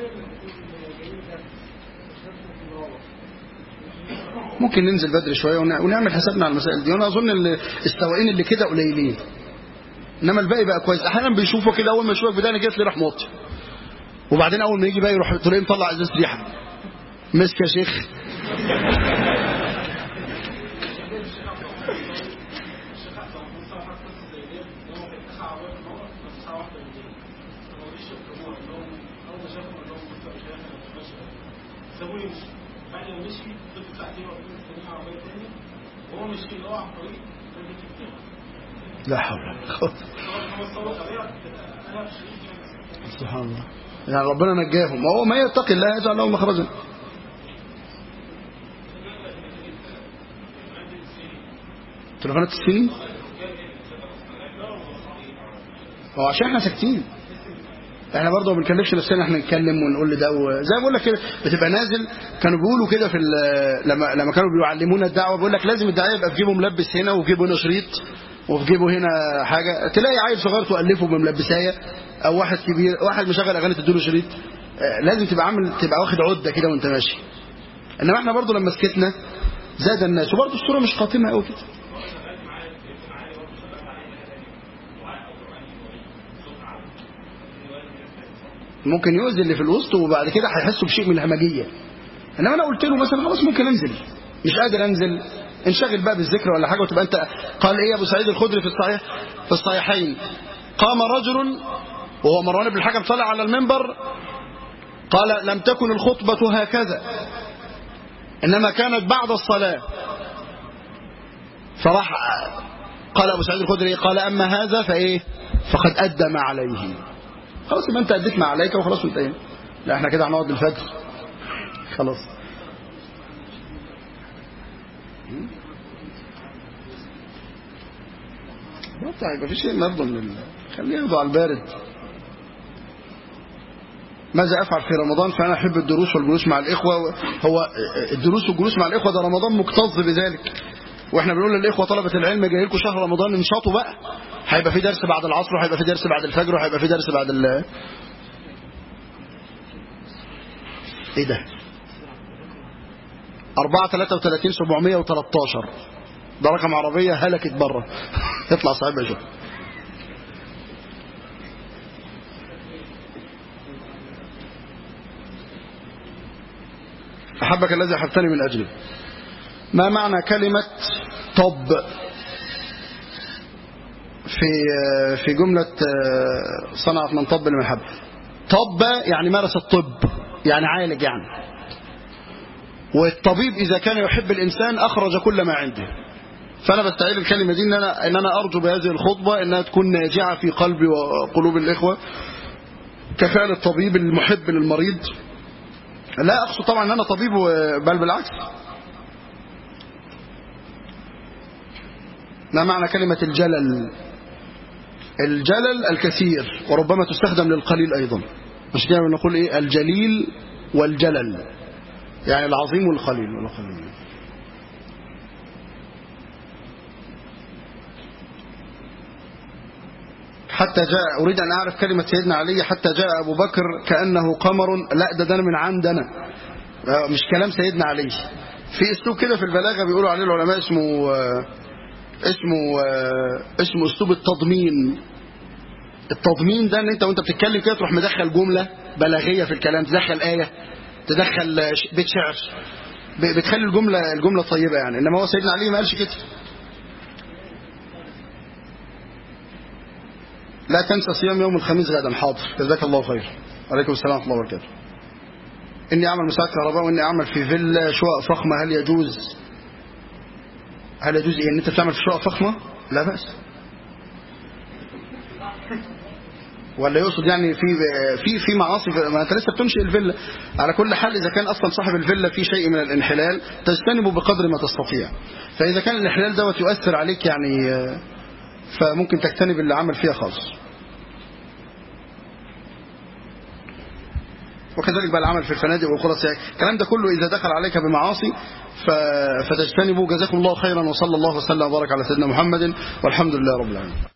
ممكن ننزل بدري شويه ونعمل حسابنا على المسائل دي وانا اظن ان السواقين اللي كده قليلين انما الباقي بقى كويس احيانا بيشوفوا كده اول ما يشوفك بدايه جت لي راح موطي وبعدين اول ما يجي بقى يروح تلاقيه مطلع ازاز ريحه مسك يا شيخ سابوني مشي بعد ما مشي فضلت ساعتين واقفين مستنيين عربيه تاني وهو مشي اللي هو على الطريق لا حول ولا قوه سبحان الله يعني ربنا نجاهم هو ما يتقي الله يجعل له مخرجا تليفونات السنين هو عشان احنا ساكتين احنا برضه ما بنكلفش نفسنا احنا نتكلم ونقول لده زي ما بقول لك كده بتبقى نازل كانوا بيقولوا كده في لما لما كانوا بيعلمونا الدعوه بيقول لك لازم الداعيه يبقى في جيبه ملبس هنا وفي جيبه هنا شريط وفي جيبه هنا حاجه تلاقي عيل صغير تؤلفه بملبسايه او واحد كبير واحد مشغل اغاني تديله شريط لازم تبقى عامل تبقى واخد عده كده وانت ماشي انما احنا برضه لما سكتنا زاد الناس وبرضه الصوره مش قاتمه قوي كده ممكن يؤذي اللي في الوسط وبعد كده هيحسوا بشيء من الهمجيه انما انا قلت له مثلا خلاص ممكن انزل مش قادر انزل انشغل بقى بالذكر ولا حاجه وتبقى انت قال ايه ابو سعيد الخدري في الصحيح في الصحيحين قام رجل وهو مروان بن الحكم طلع على المنبر قال لم تكن الخطبه هكذا انما كانت بعد الصلاه فراح قال ابو سعيد الخدري قال اما هذا فايه فقد ادى ما عليه خلاص يبقى انت اديت ما عليك وخلاص وانتهينا لا احنا كده هنقعد الفجر خلاص بطع يبقى في شيء برضه من ال... خليه ياخده على البارد ماذا افعل في رمضان فانا احب الدروس والجلوس مع الاخوه هو الدروس والجلوس مع الاخوه ده رمضان مكتظ بذلك واحنا بنقول للاخوه طلبه العلم جاي لكم شهر رمضان انشطوا بقى هيبقى في درس بعد العصر وهيبقى في درس بعد الفجر وهيبقى في درس بعد ال ايه ده 4 33 713 ده رقم عربيه هلكت بره يطلع صعب يشوف أحبك الذي أحبتني من أجله ما معنى كلمة طب في في جملة صنعت من طب لمحب طب يعني مارس الطب يعني عالج يعني والطبيب إذا كان يحب الإنسان أخرج كل ما عنده فأنا بستعير الكلمة دي إن أنا, إن أنا أرجو بهذه الخطبة إنها تكون ناجعة في قلبي وقلوب الإخوة كفعل الطبيب المحب للمريض لا أقصد طبعا أن أنا طبيب بل بالعكس ما معنى كلمة الجلل الجلل الكثير وربما تستخدم للقليل أيضا مش كده نقول إيه الجليل والجلل يعني العظيم والقليل والقليل حتى جاء أريد أن أعرف كلمة سيدنا علي حتى جاء أبو بكر كأنه قمر لا ده ده من عندنا مش كلام سيدنا علي في اسلوب كده في البلاغة بيقولوا عليه العلماء اسمه اسمه اسمه اسلوب التضمين التضمين ده ان انت وانت بتتكلم كده تروح مدخل جملة بلاغية في الكلام تدخل آية تدخل بيت شعر بتخلي الجملة الجملة طيبة يعني انما هو سيدنا علي ما قالش كده لا تنسى صيام يوم الخميس غدا حاضر جزاك الله خير عليكم السلام ورحمه الله وبركاته اني اعمل مساعد كهرباء واني اعمل في فيلا شقق فخمه هل يجوز هل يجوز ايه ان انت بتعمل في شقق فخمه لا باس ولا يقصد يعني في في في معاصي ما انت لسه بتنشئ الفيلا على كل حال اذا كان اصلا صاحب الفيلا في شيء من الانحلال تجتنبه بقدر ما تستطيع فاذا كان الانحلال دوت يؤثر عليك يعني فممكن تجتنب اللي عمل فيها خالص وكذلك بقى العمل في الفنادق والقرى الكلام ده كله إذا دخل عليك بمعاصي فتجتنبه جزاكم الله خيرا وصلى الله وسلم وبارك على سيدنا محمد والحمد لله رب العالمين